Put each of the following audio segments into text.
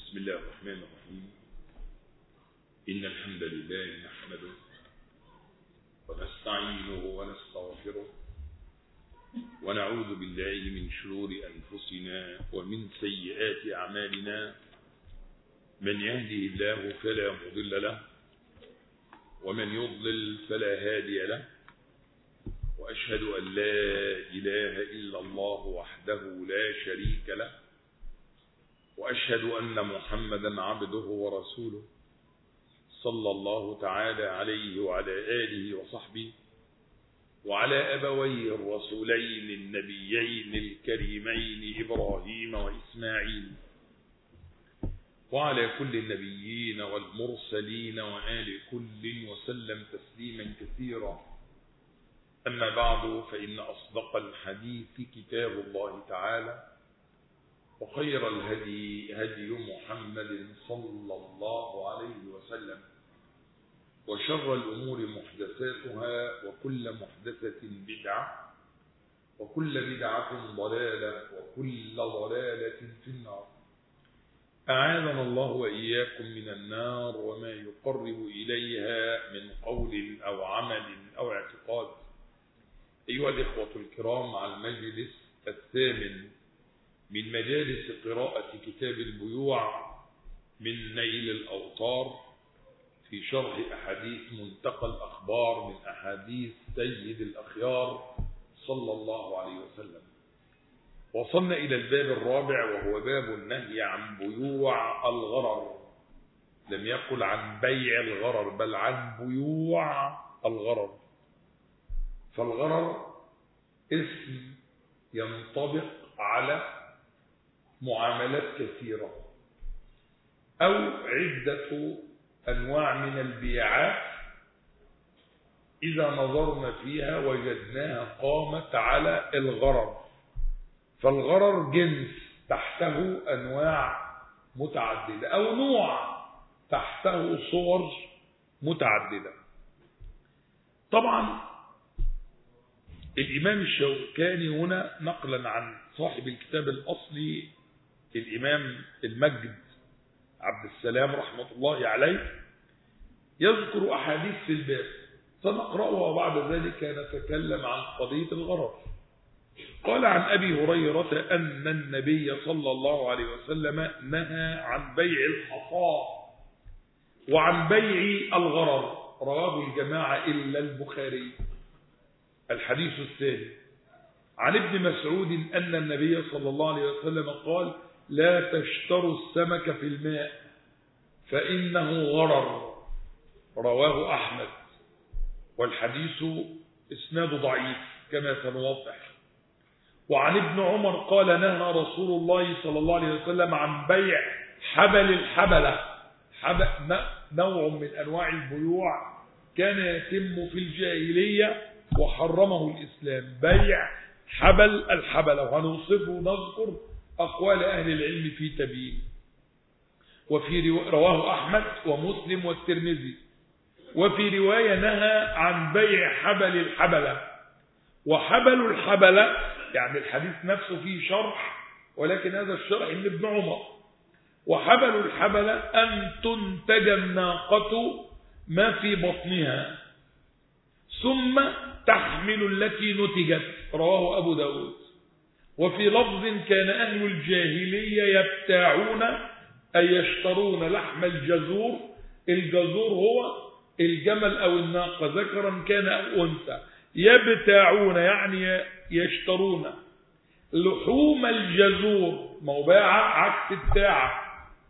بسم الله الرحمن الرحيم إن الحمد لله نحمده ونستعينه ونستغفره ونعوذ بالله من شرور أنفسنا ومن سيئات أعمالنا من يهده الله فلا مضل له ومن يضلل فلا هادي له وأشهد أن لا إله إلا الله وحده لا شريك له وأشهد أن محمدا عبده ورسوله صلى الله تعالى عليه وعلى آله وصحبه وعلى أبويه الرسولين النبيين الكريمين إبراهيم وإسماعيل وعلى كل النبيين والمرسلين وآل كل وسلم تسليما كثيرا أما بعد فإن أصدق الحديث كتاب الله تعالى وخير الهدي هدي محمد صلى الله عليه وسلم وشر الأمور محدثاتها وكل محدثة بدعة وكل بدعة ضلالة وكل ضلالة في النار أعاذنا الله وإياكم من النار وما يقرب إليها من قول أو عمل أو اعتقاد أيها الإخوة الكرام مع المجلس الثامن من مجالس قراءة كتاب البيوع من نيل الأوطار في شرح أحاديث منتقى الأخبار من أحاديث سيد الأخيار صلى الله عليه وسلم وصلنا إلى الباب الرابع وهو باب النهي عن بيوع الغرر لم يقل عن بيع الغرر بل عن بيوع الغرر فالغرر اسم ينطبق على معاملات كثيرة أو عدة أنواع من البيعات إذا نظرنا فيها وجدناها قامت على الغرر فالغرر جنس تحته أنواع متعددة أو نوع تحته صور متعددة طبعا الإمام الشوكاني هنا نقلا عن صاحب الكتاب الأصلي الإمام المجد عبد السلام رحمة الله عليه يذكر أحاديث في الباب سنقرأها وبعد ذلك نتكلم عن قضية الغرر قال عن أبي هريرة أن النبي صلى الله عليه وسلم نهى عن بيع الحصى وعن بيع الغرر رواه الجماعة إلا البخاري الحديث الثاني عن ابن مسعود أن النبي صلى الله عليه وسلم قال لا تشتروا السمك في الماء فإنه غرر رواه أحمد والحديث إسناد ضعيف كما سنوضح وعن ابن عمر قال نهى رسول الله صلى الله عليه وسلم عن بيع حبل الحبلة حبل نوع من أنواع البيوع كان يتم في الجاهلية وحرمه الإسلام بيع حبل الحبلة وهنوصفه نذكر أقوال أهل العلم في تبيين وفي رواه أحمد ومسلم والترمذي وفي رواية نهى عن بيع حبل الحبلة وحبل الحبلة يعني الحديث نفسه فيه شرح ولكن هذا الشرح من ابن عمر وحبل الحبلة أن تنتج الناقة ما في بطنها ثم تحمل التي نتجت رواه أبو داود وفي لفظ كان أهل الجاهلية يبتاعون أي يشترون لحم الجزور الجزور هو الجمل أو الناقة ذكرا كان أو أنثى يبتاعون يعني يشترون لحوم الجزور موباعة عكس التاعة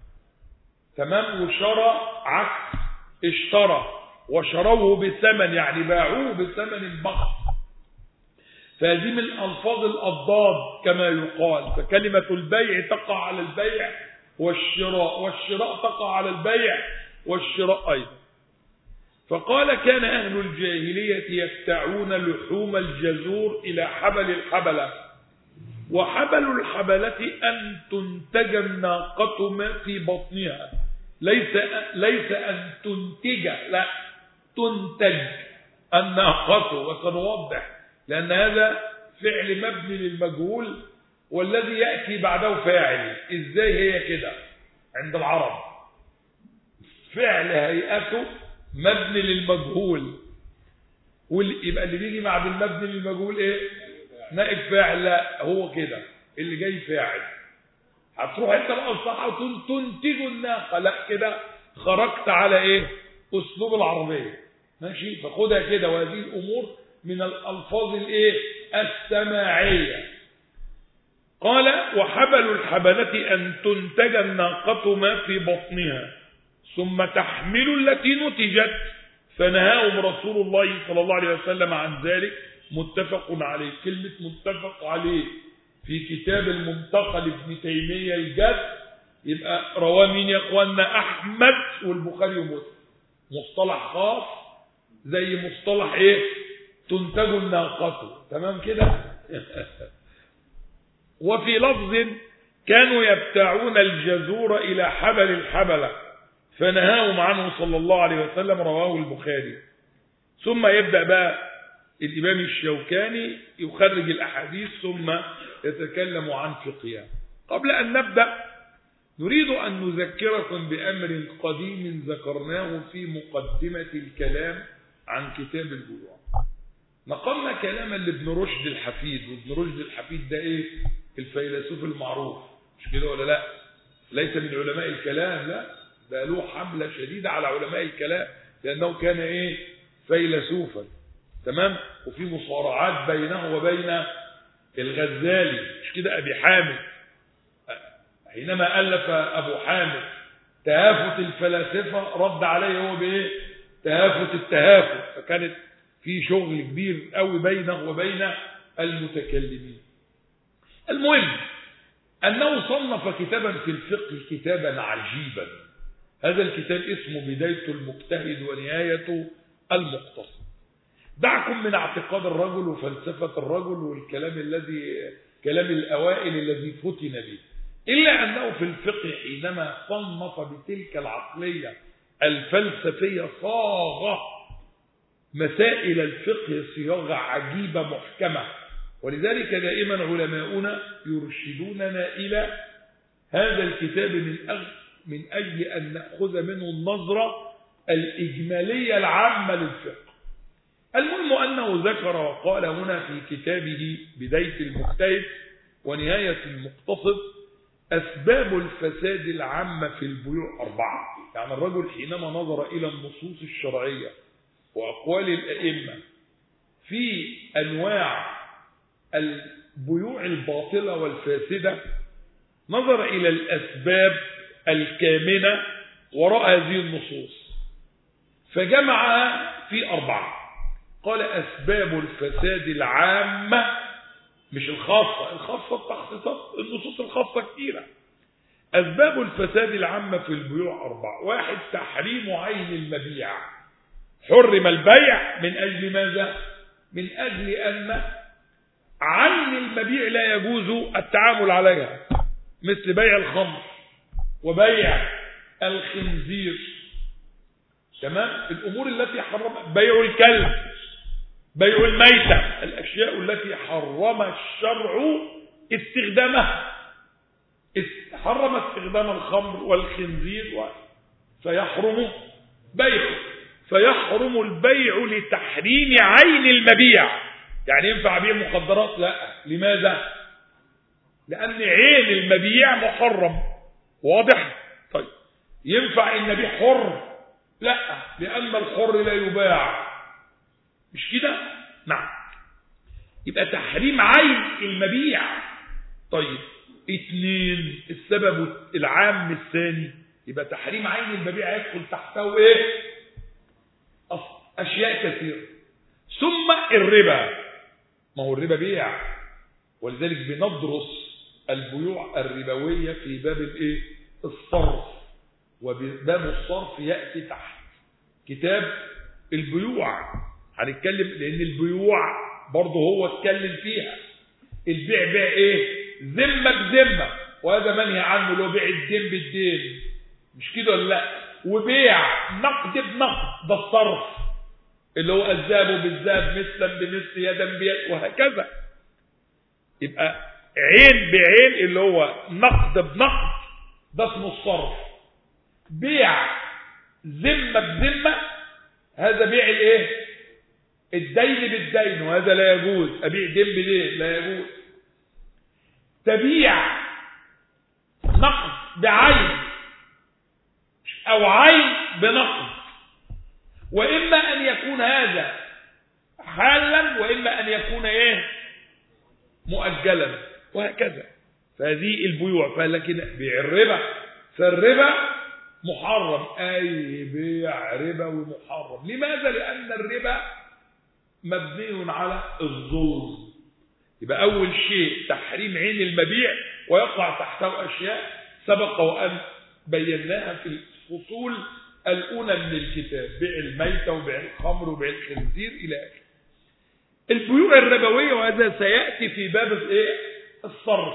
تمام وشرى عكس اشترى وشروه بثمن يعني باعوه بثمن بخس فهذه من الألفاظ الأضداد كما يقال فكلمة البيع تقع على البيع والشراء والشراء تقع على البيع والشراء أيضا فقال كان أهل الجاهلية يفتعون لحوم الجزور إلى حبل الحبلة وحبل الحبلة أن تنتج الناقة ما في بطنها ليس ليس أن تنتج لا تنتج الناقة وسنوضح لأن هذا فعل مبني للمجهول والذي يأتي بعده فاعل إزاي هي كده عند العرب فعل هيئته مبني للمجهول يبقى اللي بيجي بعد المبني للمجهول ايه نائب فاعل لا هو كده اللي جاي فاعل هتروح انت بقى الصحة وتنتج الناقة لا كده خرجت على ايه اسلوب العربية ماشي فخدها كده وهذه الامور من الالفاظ الايه السماعية قال وحبل الحبلة ان تنتج الناقة ما في بطنها ثم تحمل التي نتجت فنهاهم رسول الله صلى الله عليه وسلم عن ذلك متفق عليه كلمة متفق عليه في كتاب المنتقى لابن تيمية الجد يبقى رواه مين يا اخوانا احمد والبخاري ومسلم مصطلح خاص زي مصطلح ايه تنتج الناقة تمام كده وفي لفظ كانوا يبتاعون الجزور الى حبل الحبلة فنهاهم عنه صلى الله عليه وسلم رواه البخاري ثم يبدأ بقى الإمام الشوكاني يخرج الأحاديث ثم يتكلم عن فقهها قبل أن نبدأ نريد أن نذكركم بأمر قديم ذكرناه في مقدمة الكلام عن كتاب البيوع نقلنا كلاما لابن رشد الحفيد وابن رشد الحفيد ده ايه الفيلسوف المعروف مش كده ولا لا ليس من علماء الكلام لا ده له حملة شديدة على علماء الكلام لأنه كان ايه فيلسوفا تمام وفي مصارعات بينه وبين الغزالي مش كده أبي حامد حينما ألف أبو حامد تهافت الفلاسفة رد عليه هو بإيه تهافت التهافت فكانت في شغل كبير قوي بينه وبين المتكلمين المهم أنه صنف كتابا في الفقه كتابا عجيبا هذا الكتاب اسمه بداية المجتهد ونهاية المقتصد دعكم من اعتقاد الرجل وفلسفة الرجل والكلام الذي كلام الأوائل الذي فتن به إلا أنه في الفقه حينما صنف بتلك العقلية الفلسفية صاغ مسائل الفقه صياغة عجيبة محكمة ولذلك دائما علماؤنا يرشدوننا إلى هذا الكتاب من أجل, من أجل أن نأخذ منه النظرة الإجمالية العامة للفقه المهم أنه ذكر وقال هنا في كتابه بداية المجتهد ونهاية المقتصد أسباب الفساد العامة في البيوع أربعة يعني الرجل حينما نظر إلى النصوص الشرعية وأقوال الأئمة في أنواع البيوع الباطلة والفاسدة نظر إلى الأسباب الكامنة وراء هذه النصوص فجمعها في أربعة قال أسباب الفساد العامة مش الخاصة الخاصة التخصيصات النصوص الخاصة كثيرة أسباب الفساد العامة في البيوع أربعة واحد تحريم عين المبيع حرم البيع من أجل ماذا من أجل أن عين المبيع لا يجوز التعامل عليها مثل بيع الخمر وبيع الخنزير تمام الأمور التي حرم بيع الكلب بيع الميتة الأشياء التي حرم الشرع استخدامها حرم استخدام الخمر والخنزير و... فيحرم بيعه فيحرم البيع لتحريم عين المبيع يعني ينفع بيع مخدرات لا لماذا لأن عين المبيع محرم واضح طيب ينفع ان نبيع حر لا لأن الحر لا يباع مش كده نعم يبقى تحريم عين المبيع طيب اثنين السبب العام الثاني يبقى تحريم عين المبيع يدخل تحته ايه اشياء كثيره ثم الربا ما هو الربا بيع ولذلك بندرس البيوع الربويه في باب الايه الصرف وباب الصرف ياتي تحت كتاب البيوع هنتكلم لان البيوع برضه هو اتكلم فيها البيع بيع ايه ذمه بذمه وهذا منهي عنه لو بيع الدين بالدين مش كده ولا لا وبيع نقد بنقد ده الصرف اللي هو الذهب بالذهب مثلا بمثل يدا بيد وهكذا يبقى عين بعين اللي هو نقد بنقد ده اسمه الصرف بيع ذمة بذمة هذا بيع الايه الدين بالدين وهذا لا يجوز ابيع دين بدين لا يجوز تبيع نقد بعين او عين بنقد واما ان يكون هذا حالا واما ان يكون ايه مؤجلا وهكذا فهذه البيوع فلكن بيع الربا فالربا محرم اي بيع ربوي محرم لماذا لان الربا مبني على الظلم يبقى اول شيء تحريم عين المبيع ويقع تحته اشياء سبق وان بيناها في الفصول الاولى من الكتاب بيع الميتة وبيع الخمر وبيع الخنزير الى اخره البيوع الربويه وهذا سياتي في باب الايه الصرف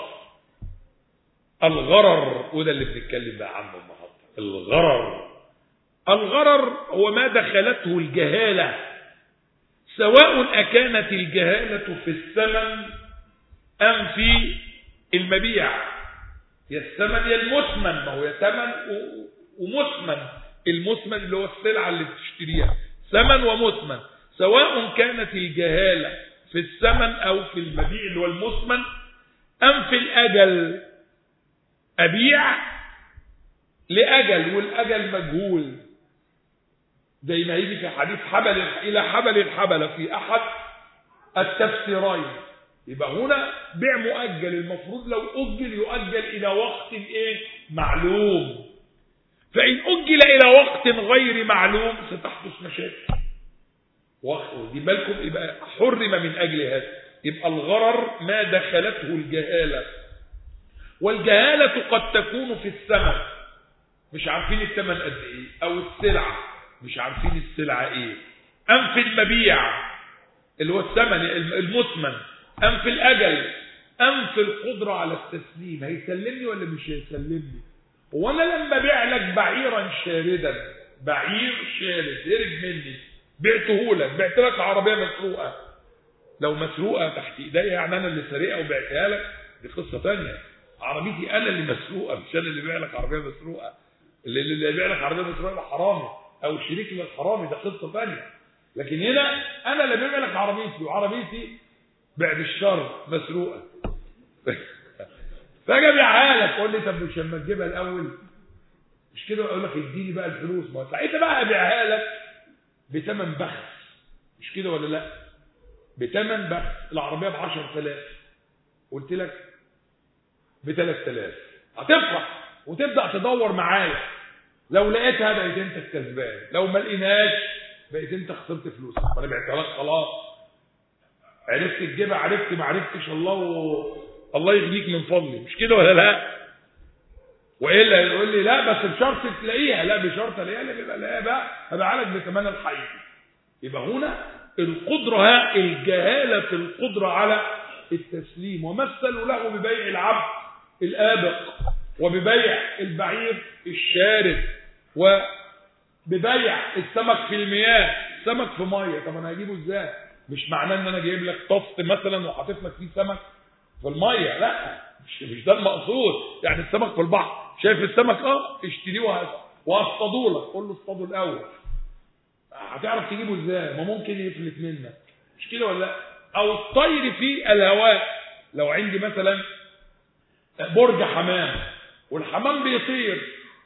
الغرر وده اللي بنتكلم بقى عنه النهارده الغرر الغرر هو ما دخلته الجهاله سواء أكانت الجهالة في الثمن أم في المبيع يا الثمن يا المثمن ما هو يا ثمن ومثمن المثمن اللي هو السلعة اللي بتشتريها ثمن ومثمن سواء كانت الجهالة في الثمن أو في المبيع اللي هو المثمن أم في الأجل أبيع لأجل والأجل مجهول زي ما يجي في حديث حبل إلى حبل الحبل في أحد التفسيرين يبقى هنا بيع مؤجل المفروض لو أجل يؤجل إلى وقت إيه معلوم فإن أجل إلى وقت غير معلوم ستحدث مشاكل ودي بالكم يبقى حرم من أجل هذا يبقى الغرر ما دخلته الجهالة والجهالة قد تكون في الثمن مش عارفين الثمن قد ايه او السلعة مش عارفين السلعة ايه ام في المبيع اللي هو الثمن المثمن ام في الاجل ام في القدرة على التسليم هيسلمني ولا مش هيسلمني هو انا لما ابيع لك بعيرا شاردا بعير شارد هرب مني بعته لك بعت لك عربية مسروقة لو مسروقة تحت ايديا يعني انا اللي سارقها وبعتها لك دي قصة ثانيه عربيتي انا اللي مسروقه مش انا اللي بيع لك عربيه مسروقه اللي اللي بيع لك عربيه مسروقه ده حرامي او الشريك اللي حرامي ده قصه ثانيه لكن هنا انا اللي بيع لك عربيتي وعربيتي بعد الشر مسروقه فاجي ابيعها لك تقول لي طب مش لما تجيبها الاول مش كده اقول لك اديني بقى الفلوس ما ساعتها بقى ابيعها لك بثمن بخس مش كده ولا لا بثمن بخس العربيه ب 10000 قلت لك ب 3000 هتفرح وتبدا تدور معايا لو لقيتها بقيت انت الكسبان لو ما لقيناش بقيت انت خسرت فلوسك وانا بعتها لك خلاص عرفت تجيبها عرفت ما عرفتش الله و... الله يغنيك من فضلي مش كده ولا لا والا يقول لي لا بس بشرط تلاقيها لا بشرط الاقيها لا بيبقى لا بقى هبقى لك بثمن الحقيقي يبقى هنا القدره ها الجهاله في القدره على التسليم ومثلوا له ببيع العبد الآبق وببيع البعير الشارد وببيع السمك في المياه سمك في ميه طب انا هجيبه ازاي مش معناه ان انا جايب لك طفت مثلا وحاطط لك فيه سمك في الميه لا مش مش ده المقصود يعني السمك في البحر شايف السمك اه اشتريه واصطادوا لك قول له اصطادوا الاول هتعرف تجيبه ازاي ما ممكن يفلت منك مش كده ولا لا او الطير في الهواء لو عندي مثلا برج حمام والحمام بيطير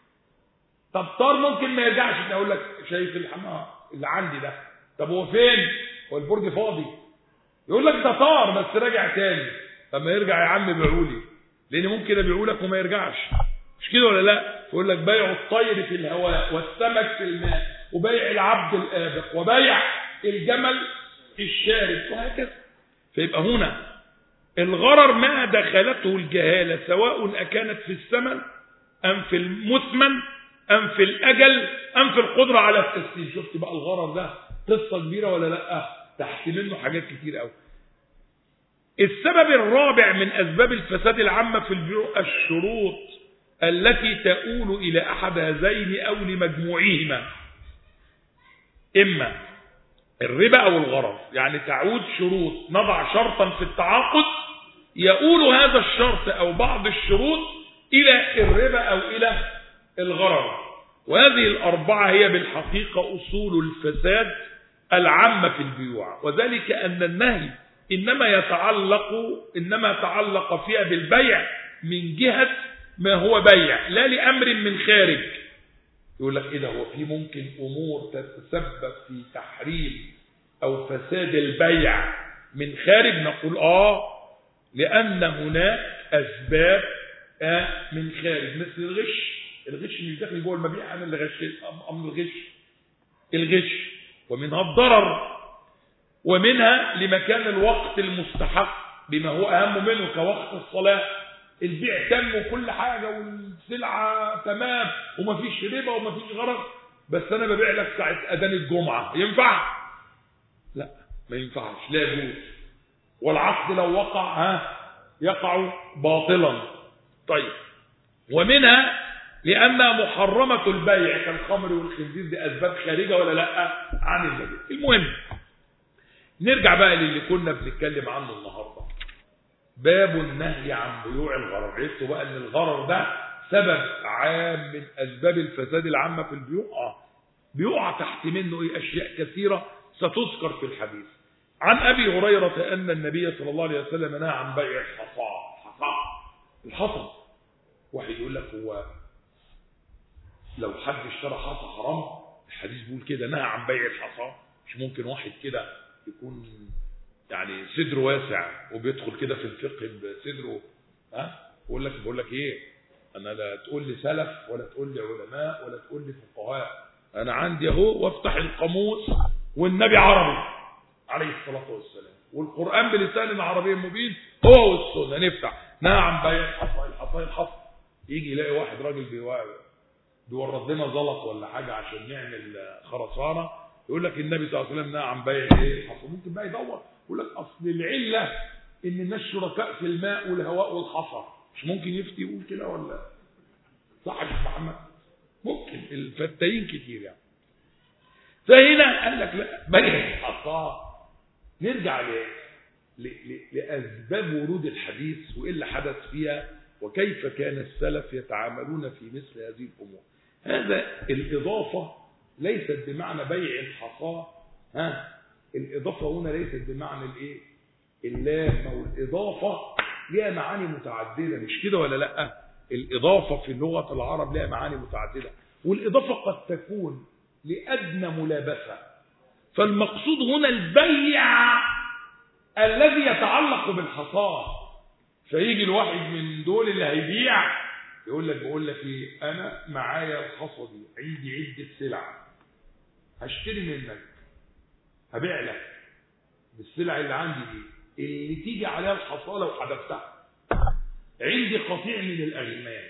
طب طار ممكن ما يرجعش اقول لك شايف الحمام اللي عندي ده طب هو فين هو البرج فاضي يقول لك ده طار بس راجع تاني طب ما يرجع يا عم بيعوا لي لان ممكن ابيعه لك وما يرجعش مش كده ولا لا يقول لك بيع الطير في الهواء والسمك في الماء وبيع العبد الآبق وبيع الجمل الشارد وهكذا فيبقى هنا الغرر ما دخلته الجهالة سواء أكانت في الثمن أم في المثمن أم في الأجل أم في القدرة على التسليم شفت بقى الغرر ده قصة كبيرة ولا لا تحت منه حاجات كتير قوي السبب الرابع من أسباب الفساد العامة في البيوع الشروط التي تؤول إلى أحد هذين أو لمجموعهما إما الربا أو الغرض يعني تعود شروط نضع شرطا في التعاقد يؤول هذا الشرط أو بعض الشروط إلى الربا أو إلى الغرض وهذه الأربعة هي بالحقيقة أصول الفساد العامة في البيوع وذلك أن النهي إنما يتعلق إنما تعلق فيها بالبيع من جهة ما هو بيع لا لأمر من خارج يقول لك إيه ده هو في ممكن أمور تتسبب في تحريم أو فساد البيع من خارج نقول آه لأن هناك أسباب آه من خارج مثل الغش الغش مش داخل جوه المبيع أنا اللي غش أمر الغش الغش ومنها الضرر ومنها لمكان الوقت المستحق بما هو أهم منه كوقت الصلاة البيع تم وكل حاجة والسلعة تمام ومفيش ربا ومفيش غرض بس أنا ببيع لك ساعة أذان الجمعة ينفع؟ لا ما ينفعش لا يجوز والعقد لو وقع ها يقع باطلا طيب ومنها لأنها محرمة البيع كالخمر والخنزير دي أسباب خارجة ولا لا عن النبي المهم نرجع بقى للي كنا بنتكلم عنه النهاردة باب النهي عن بيوع الغرر عرفتوا بقى ان الغرر ده سبب عام من أسباب الفساد العامة في البيوع آه. بيقع تحت منه ايه أشياء كثيرة ستذكر في الحديث عن أبي هريرة أن النبي صلى الله عليه وسلم نهى عن بيع الحصى حصى الحصى واحد يقول لك هو لو حد اشترى حصى حرام الحديث بيقول كده نهى عن بيع الحصى مش ممكن واحد كده يكون يعني صدره واسع وبيدخل كده في الفقه بصدره ها بقول لك بقول لك ايه انا لا تقول لي سلف ولا تقول لي علماء ولا تقول لي فقهاء انا عندي اهو وافتح القاموس والنبي عربي عليه الصلاه والسلام والقران بلسان عربي مبين هو والسنه نفتح نهى عن بيع الحصى الحصى الحصى يجي يلاقي واحد راجل بيورد لنا زلط ولا حاجه عشان نعمل خرسانه يقول لك النبي صلى الله عليه وسلم نهى عن بيع ايه الحصى ممكن بقى يدور يقول لك اصل العله ان الناس شركاء في الماء والهواء والحصى مش ممكن يفتي يقول كده ولا صح يا محمد ممكن الفتاين كتير يعني فهنا قال لك لا بيع الحصى نرجع ل... ل... ل... لاسباب ورود الحديث وايه اللي حدث فيها وكيف كان السلف يتعاملون في مثل هذه الامور هذا الاضافه ليست بمعنى بيع الحصى ها الإضافة هنا ليست بمعنى الإيه اللام أو الإضافة لها معاني متعددة مش كده ولا لأ الإضافة في لغة العرب لها معاني متعددة والإضافة قد تكون لأدنى ملابسة فالمقصود هنا البيع الذي يتعلق بالحصاد فيجي الواحد من دول اللي هيبيع يقول لك بقول لك ايه انا معايا الحصى دي عندي عده سلع هشتري منك هبيع لك بالسلع اللي عندي دي اللي تيجي عليها الحصى لو حذفتها عندي قطيع من الاغنام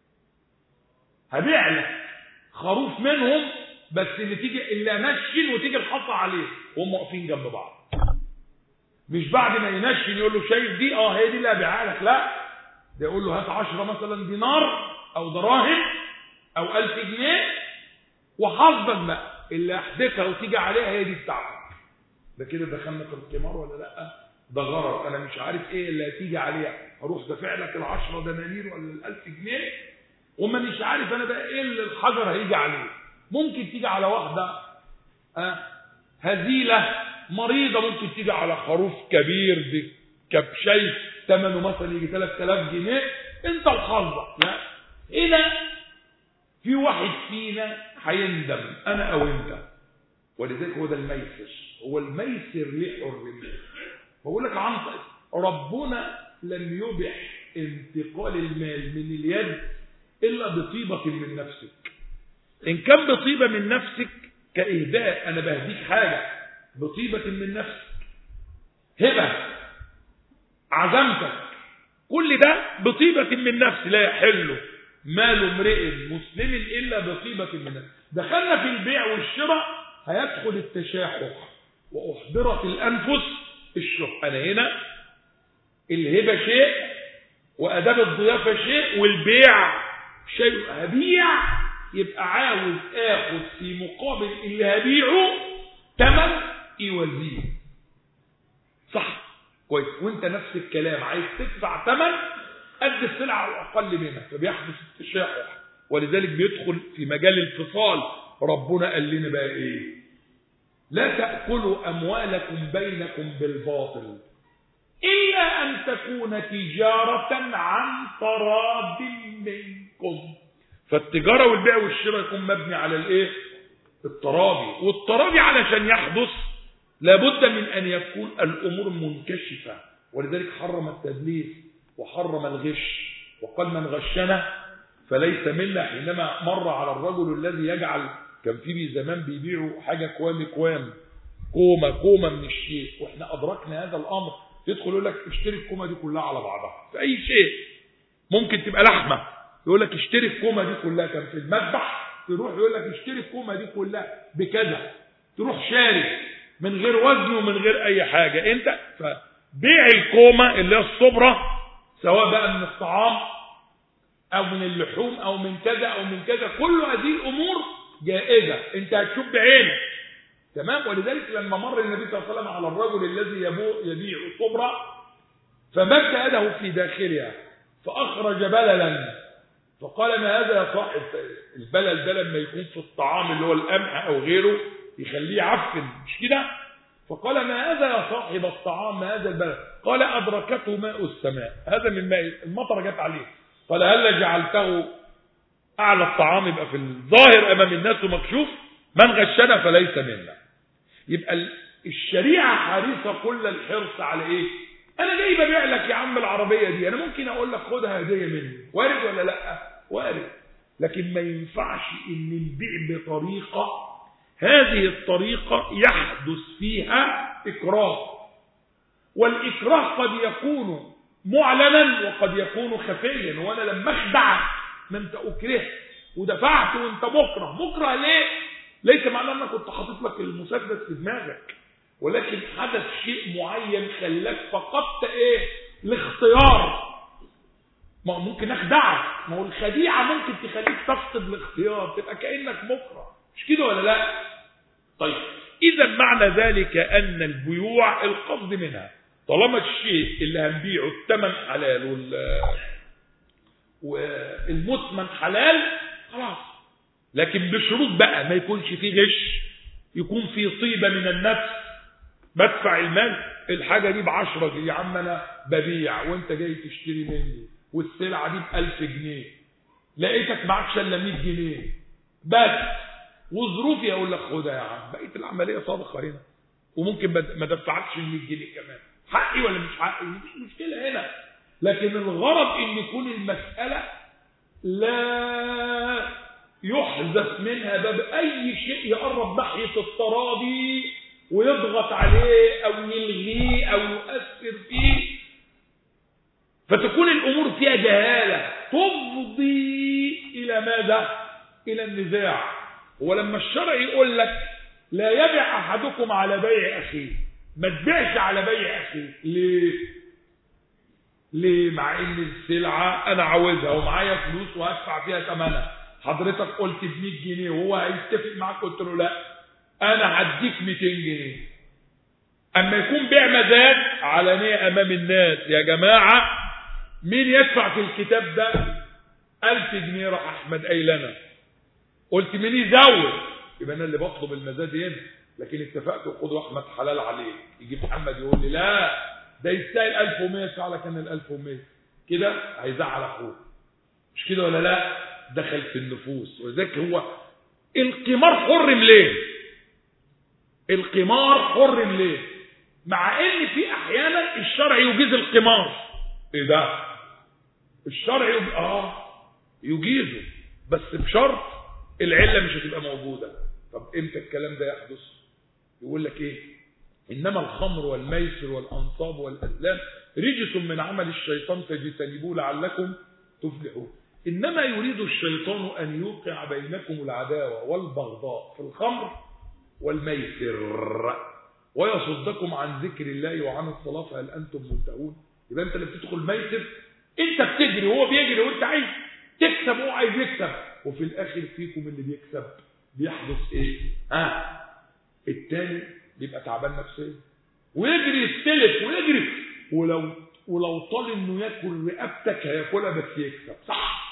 هبيع لك خروف منهم بس اللي تيجي اللي انشن وتيجي الحصى عليه وهم واقفين جنب بعض مش بعد ما ينشن يقول له شايف دي اه هي دي اللي هبيعها لك لا ده يقول له هات 10 مثلا دينار او دراهم او 1000 جنيه وحظك بقى اللي احدثها وتيجي عليها هي دي بتاعتك ده كده دخلنا في القمار ولا لا ده غرض انا مش عارف ايه اللي هتيجي عليها اروح دافع لك ال10 دنانير ولا ال1000 جنيه وما مش عارف انا بقى ايه اللي الحجر هيجي عليه ممكن تيجي على واحده أه هزيله مريضه ممكن تيجي على خروف كبير بكبشي ثمنه مثلا يجي 3000 جنيه انت وحظك لا هنا في واحد فينا هيندم انا او انت ولذلك هو ده الميسر هو الميسر ليه حرميه بقول لك عن ربنا لم يبح انتقال المال من اليد الا بطيبه من نفسك ان كان بطيبه من نفسك كاهداء انا بهديك حاجه بطيبه من نفسك هبه عزمتك كل ده بطيبه من نفس لا يحل مال امرئ مسلم الا بطيبه من نفس دخلنا في البيع والشراء هيدخل التشاحح واحضرت الانفس الشح انا هنا الهبه شيء واداب الضيافه شيء والبيع شيء هبيع يبقى عاوز اخد في مقابل اللي هبيعه ثمن يوزيه صح كويس وانت نفس الكلام عايز تدفع ثمن قد السلعه او اقل منها فبيحدث التشاحح ولذلك بيدخل في مجال الفصال ربنا قال لنا بقى ايه لا تأكلوا أموالكم بينكم بالباطل إلا أن تكون تجارة عن تراض منكم فالتجارة والبيع والشراء يكون مبني على الايه التراضي والتراضي علشان يحدث لابد من أن يكون الأمور منكشفة ولذلك حرم التدليس وحرم الغش وقال من غشنا فليس منا حينما مر على الرجل الذي يجعل كان في زمان بيبيعوا حاجة كوام كوام كومة كومة من الشيء واحنا أدركنا هذا الأمر يدخل يقول لك اشتري الكومة دي كلها على بعضها في أي شيء ممكن تبقى لحمة يقول لك اشتري الكومة دي كلها كان في المذبح تروح يقول لك اشتري الكومة دي كلها بكذا تروح شاري من غير وزن ومن غير أي حاجة أنت فبيع الكومة اللي هي الصبرة سواء بقى من الطعام أو من اللحوم أو من كذا أو من كذا كل هذه الأمور جائزة أنت هتشوف بعينك تمام ولذلك لما مر النبي صلى الله عليه وسلم على الرجل الذي يبيع صبرة فمد يده في داخلها فأخرج بللا فقال ما هذا يا صاحب البلل ده لما يكون في الطعام اللي هو القمح أو غيره يخليه يعفن مش كده فقال ما هذا يا صاحب الطعام ما هذا البلد قال أدركته ماء السماء هذا من ماء المطر جت عليه قال هل جعلته أعلى الطعام يبقى في الظاهر أمام الناس ومكشوف من غشنا فليس منا يبقى الشريعة حريصة كل الحرص على إيه أنا جاي ببيع لك يا عم العربية دي أنا ممكن أقول لك خدها هدية مني وارد ولا لأ وارد لكن ما ينفعش إن نبيع بطريقة هذه الطريقة يحدث فيها إكراه والإكراه قد يكون معلنا وقد يكون خفيا وأنا لما أخدعك ما أنت أكرهت ودفعت وأنت مكره مكره ليه؟ ليس معناه أنك كنت حاطط لك المسدس في دماغك ولكن حدث شيء معين خلاك فقدت ايه الاختيار ما ممكن اخدعك ما هو الخديعه ممكن تخليك تفقد الاختيار تبقى كانك مكره مش كده ولا لا طيب اذا معنى ذلك ان البيوع القصد منها طالما الشيء اللي هنبيعه الثمن حلال وال والمثمن حلال خلاص لكن بشروط بقى ما يكونش فيه غش يكون فيه طيبه من النفس بدفع المال الحاجة دي بعشرة جنيه يا عم أنا ببيع وأنت جاي تشتري مني والسلعة دي بألف جنيه لقيتك معكش إلا 100 جنيه بس وظروفي أقول لك خدها يا عم بقيت العملية صادقة هنا وممكن ما دفعكش ال 100 جنيه كمان حقي ولا مش حقي مفيش مشكلة هنا لكن الغرض إن يكون المسألة لا يحذف منها باب أي شيء يقرب ناحية التراضي ويضغط عليه او يلغيه او يؤثر فيه فتكون الامور فيها جهاله تفضي الى ماذا الى النزاع ولما الشرع يقول لك لا يبيع احدكم على بيع اخيه ما تبيعش على بيع اخيه ليه ليه مع ان السلعه انا عاوزها ومعايا فلوس وهدفع فيها ثمنها حضرتك قلت ب 100 جنيه وهو هيتفق معاك قلت له لا انا هديك 200 جنيه اما يكون بيع مزاد علانية امام الناس يا جماعة مين يدفع في الكتاب ده 1000 جنيه راح احمد قايل انا قلت مين يزود يبقى انا اللي بطلب المزاد هنا لكن اتفقت وخد احمد حلال عليه يجي محمد يقول لي لا ده يستاهل 1100 يدفع لك انا ال 1100 كده هيزعل اخوه مش كده ولا لا دخل في النفوس ولذلك هو القمار حرم ليه القمار حرم ليه مع ان في احيانا الشرع يجيز القمار ايه ده الشرع يج... اه يجيزه بس بشرط العله مش هتبقى موجوده طب امتى الكلام ده يحدث يقول لك ايه انما الخمر والميسر والانصاب والازلام رجس من عمل الشيطان فاجتنبوه لعلكم تفلحون انما يريد الشيطان ان يوقع بينكم العداوه والبغضاء في الخمر والميسر ويصدكم عن ذكر الله وعن الصلاة فهل أنتم منتهون يبقى أنت اللي بتدخل ميسر أنت بتجري وهو بيجري وأنت عايز تكسب وهو عايز يكسب وفي الآخر فيكم اللي بيكسب بيحدث إيه؟ ها التاني بيبقى تعبان نفسيا ويجري يستلف ويجري ولو ولو طال انه ياكل رقبتك هياكلها بس يكسب صح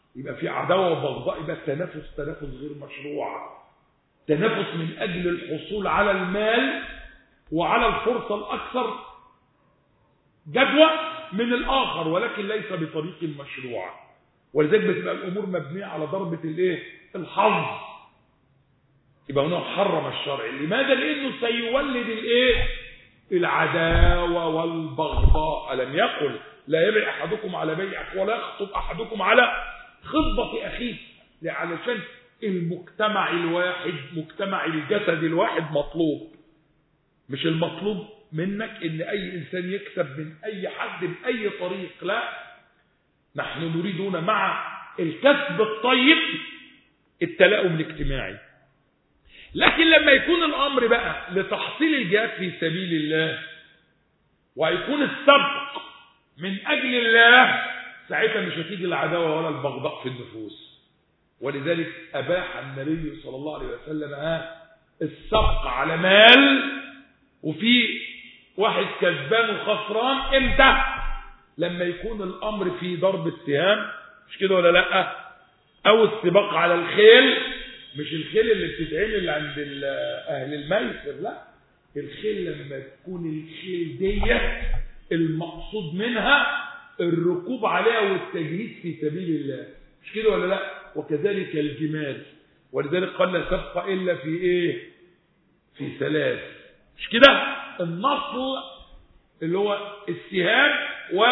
يبقى في عداوة وبغضاء يبقى التنافس تنافس غير مشروع تنافس من أجل الحصول على المال وعلى الفرصة الأكثر جدوى من الآخر ولكن ليس بطريق مشروع ولذلك بتبقى الأمور مبنية على ضربة الايه الحظ يبقى هنا حرم الشرع لماذا لأنه سيولد الايه العداوة والبغضاء ألم يقل لا يبيع أحدكم على بيع أخوه ولا يخطب أحدكم على خطبة أخيه علشان المجتمع الواحد مجتمع الجسد الواحد مطلوب مش المطلوب منك ان اي انسان يكسب من اي حد باي طريق لا نحن نريد هنا مع الكسب الطيب التلاؤم الاجتماعي لكن لما يكون الامر بقى لتحصيل الجهاد في سبيل الله ويكون السبق من اجل الله ساعتها مش هتيجي العداوه ولا البغضاء في النفوس ولذلك اباح النبي صلى الله عليه وسلم ها السبق على مال وفي واحد كسبان وخسران امتى لما يكون الامر في ضرب السهام مش كده ولا لا او السباق على الخيل مش الخيل اللي بتتعمل عند اهل الميسر لا الخيل لما تكون الخيل دي المقصود منها الركوب عليها والتجهيز في سبيل الله مش كده ولا لا وكذلك الجمال ولذلك قال لا سبق الا في ايه في ثلاث مش كده النصل اللي هو السهام و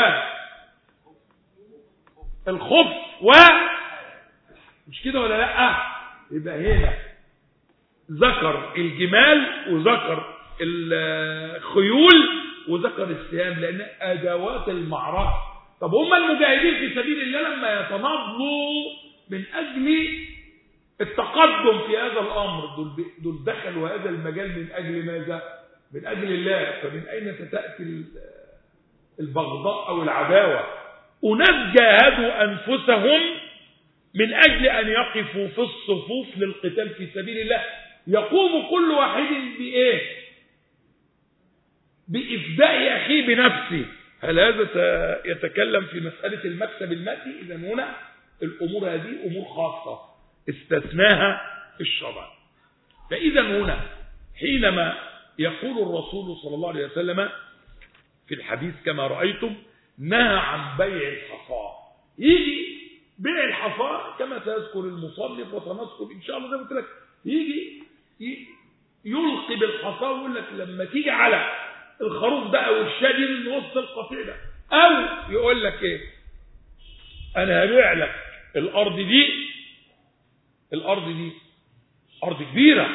الخف و مش كده ولا لا يبقى هنا ذكر الجمال وذكر الخيول وذكر السهام لان ادوات المعركه طب هم المجاهدين في سبيل الله لما يتناضلوا من اجل التقدم في هذا الامر دول دول دخلوا هذا المجال من اجل ماذا من اجل الله فمن اين تاتي البغضاء او العداوه اناس جاهدوا انفسهم من اجل ان يقفوا في الصفوف للقتال في سبيل الله يقوم كل واحد بايه بافداء اخيه بنفسه هل هذا يتكلم في مساله المكسب المادي اذا هنا الامور هذه امور خاصه استثناها الشرع فاذا هنا حينما يقول الرسول صلى الله عليه وسلم في الحديث كما رأيتم نهى عن بيع الحصى يجي بيع الحصى كما سيذكر المصنف وسنذكر ان شاء الله زي ما قلت لك يجي يلقي بالحصى ويقول لك لما تيجي على الخروف ده او الشادي من وسط القطيع ده او يقول لك ايه انا هبيع لك الارض دي الارض دي ارض كبيره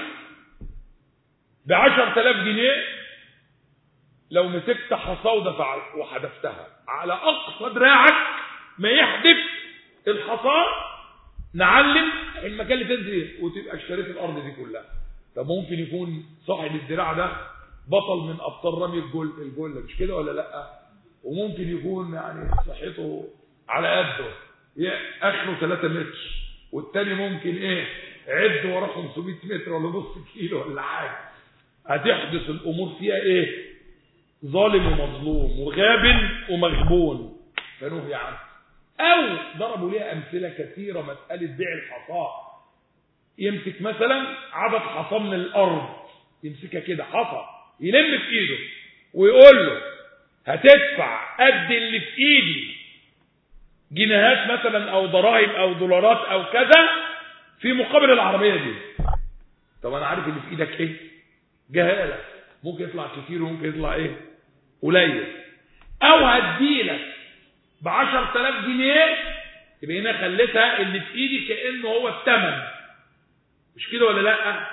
بعشر تلاف جنيه لو مسكت حصاودة وحدفتها على أقصى دراعك ما يحدف الحصى نعلم المكان اللي تنزل وتبقى اشتريت الأرض دي كلها طب ممكن يكون صاحب الدراع ده بطل من أبطال رمي الجول الجولة مش كده ولا لأ وممكن يكون يعني صحته على قده اخره 3 متر والتاني ممكن ايه عد وراه 500 متر ولا نص كيلو ولا حاجه هتحدث الامور فيها ايه ظالم ومظلوم وغاب ومغبون فنهي عنه او ضربوا ليها امثله كثيره مساله بيع الحصاه يمسك مثلا عدد حصاه من الارض يمسكها كده حصى يلم في ايده ويقول له هتدفع قد اللي في ايدي جنيهات مثلا او دراهم او دولارات او كذا في مقابل العربيه دي طب انا عارف اللي في ايدك ايه جهاله ممكن يطلع كتير وممكن يطلع ايه قليل او هديلك ب 10000 جنيه يبقى هنا خليتها اللي في ايدي كانه هو الثمن مش كده ولا لا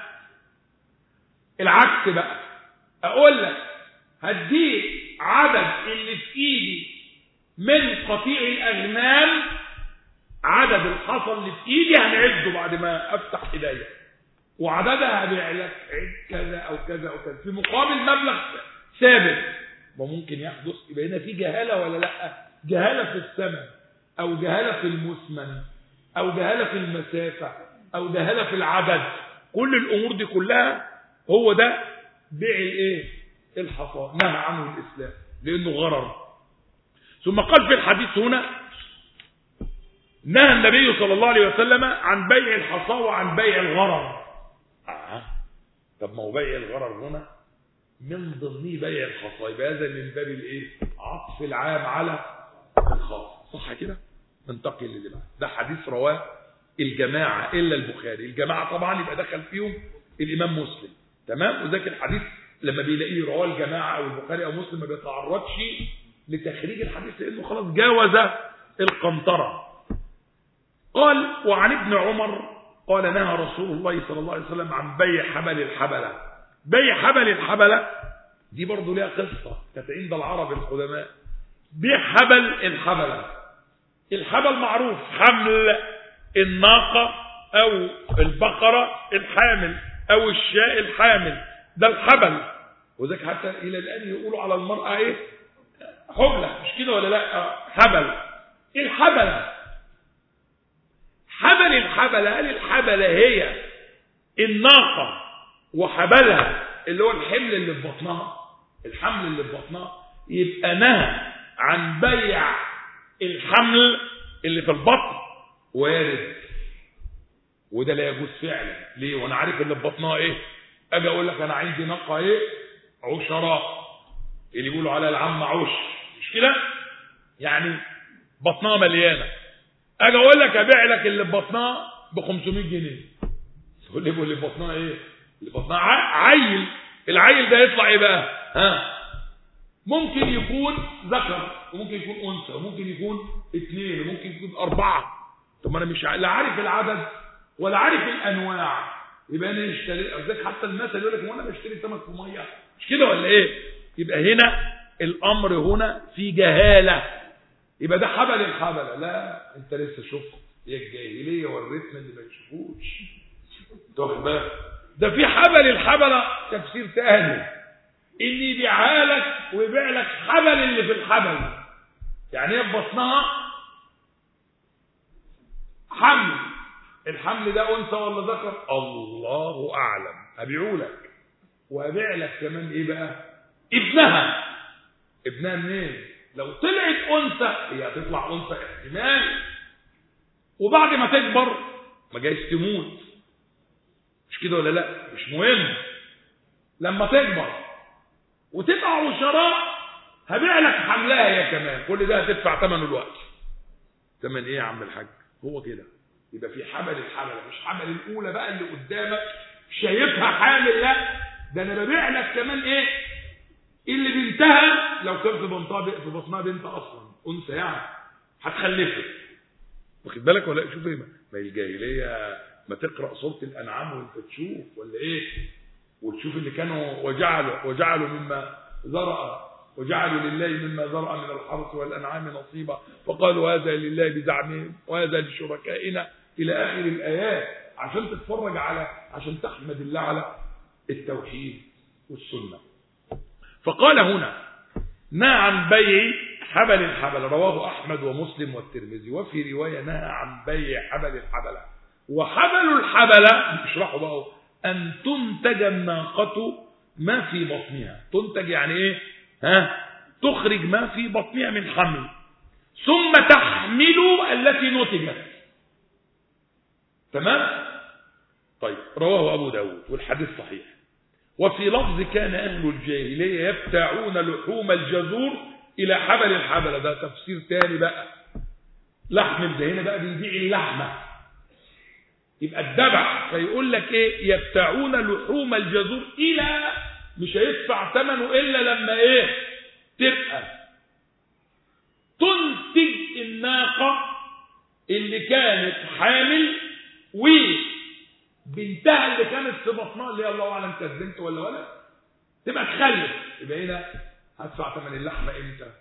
العكس بقى اقول لك هديك عدد اللي في ايدي من قطيع الاغنام عدد الحصى اللي في ايدي هنعده بعد ما افتح ايديا وعددها هبيع لك عد كذا او كذا او كذا في مقابل مبلغ ثابت وممكن يحدث يبقى هنا في جهاله ولا لا جهاله في الثمن او جهاله في المثمن او جهاله في المسافه او جهاله في العدد كل الامور دي كلها هو ده بيع الايه الحصى نهى عنه الاسلام لانه غرر ثم قال في الحديث هنا نهى النبي صلى الله عليه وسلم عن بيع الحصى وعن بيع الغرر آه. طب ما هو بيع الغرر هنا من ضمنه بيع الحصى يبقى هذا من باب الايه عطف العام على الخاص صح كده ننتقل للي بعد ده حديث رواه الجماعة إلا البخاري الجماعة طبعا يبقى دخل فيهم الإمام مسلم تمام وذاك الحديث لما بيلاقيه رواه الجماعة أو البخاري أو مسلم ما بيتعرضش لتخريج الحديث لأنه خلاص جاوز القنطرة قال وعن ابن عمر قال نهى رسول الله صلى الله عليه وسلم عن بيع حبل الحبلة بيع حبل الحبلة دي برضه ليها قصة كانت عند العرب القدماء بيع حبل الحبلة الحبل معروف حمل الناقة أو البقرة الحامل أو الشاء الحامل ده الحبل وذلك حتى إلى الآن يقولوا على المرأة إيه حبلة مش كده ولا لا حبل إيه الحبلة حبل الحبلة هل الحبلة هي الناقة وحبلها اللي هو الحمل اللي في بطنها الحمل اللي في بطنها يبقى نهى عن بيع الحمل اللي في البطن وارد وده لا يجوز فعلا ليه وانا عارف اللي في بطنها ايه اجي اقول لك انا عندي ناقه ايه عشراء اللي بيقولوا عليها العم عش مش كده يعني بطنها مليانه اجي اقول لك ابيع لك اللي في بطنها ب 500 جنيه تقول لي اللي في بطنها ايه اللي في بطنها عيل العيل ده يطلع ايه بقى ها ممكن يكون ذكر وممكن يكون انثى وممكن يكون اثنين وممكن يكون اربعه طب انا مش لا عارف العدد ولا عارف الانواع يبقى انا اشتري ذاك حتى المثل يقول لك وانا بشتري سمك في ميه مش كده ولا ايه يبقى هنا الامر هنا في جهاله يبقى ده حبل الحبله لا انت لسه شفت هي الجاهليه والرتم اللي ما يشوفوش تاخد بالك ده في حبل الحبله تفسير ثاني ان يبيعها لك ويبيع لك حبل اللي في الحبل يعني هي في بطنها حمل الحمل ده انثى ولا ذكر الله اعلم ابيعه لك وابيع لك كمان ايه بقى ابنها ابنها منين لو طلعت انثى هي هتطلع انثى احتمال وبعد ما تكبر ما جايز تموت مش كده ولا لا مش مهم لما تكبر وتبقى عشراء هبيع لك حملها هي كمان كل ده هتدفع ثمنه الوقت ثمن ايه يا عم الحاج هو كده يبقى في حمل الحمله مش حمل الاولى بقى اللي قدامك شايفها حامل لا ده انا ببيع لك كمان ايه اللي بنتها لو كان في بنتها في بطنها بنت اصلا انثى يعني هتخلفه واخد بالك ولا شوف ايه ما الجاهليه ما تقرا سوره الانعام وانت تشوف ولا ايه وتشوف اللي كانوا وجعلوا وجعلوا مما ذرأ وجعلوا لله مما ذرأ من الحرث والأنعام نصيبا فقالوا هذا لله بزعمهم وهذا لشركائنا إلى آخر الآيات عشان تتفرج على عشان تحمد الله على التوحيد والسنة فقال هنا نهى عن بيع حبل الحبل رواه أحمد ومسلم والترمذي وفي رواية نهى عن بيع حبل الحبلة وحبل الحبلة اشرحوا بقى أن تنتج الناقة ما في بطنها تنتج يعني إيه ها تخرج ما في بطنها من حمل ثم تحمل التي نتجت تمام طيب رواه أبو داود والحديث صحيح وفي لفظ كان أهل الجاهلية يبتاعون لحوم الجزور إلى حبل الحبلة ده تفسير تاني بقى لحم الدهنة بقى بيبيع اللحمة يبقى الدبع فيقول لك ايه يبتاعون لحوم الجزور الى مش هيدفع ثمنه الا لما ايه تبقى تنتج الناقة اللي كانت حامل وبنتها اللي كانت في بطنها اللي هي الله اعلم كانت بنت ولا ولد تبقى تخلف يبقى هنا هدفع ثمن اللحمه امتى؟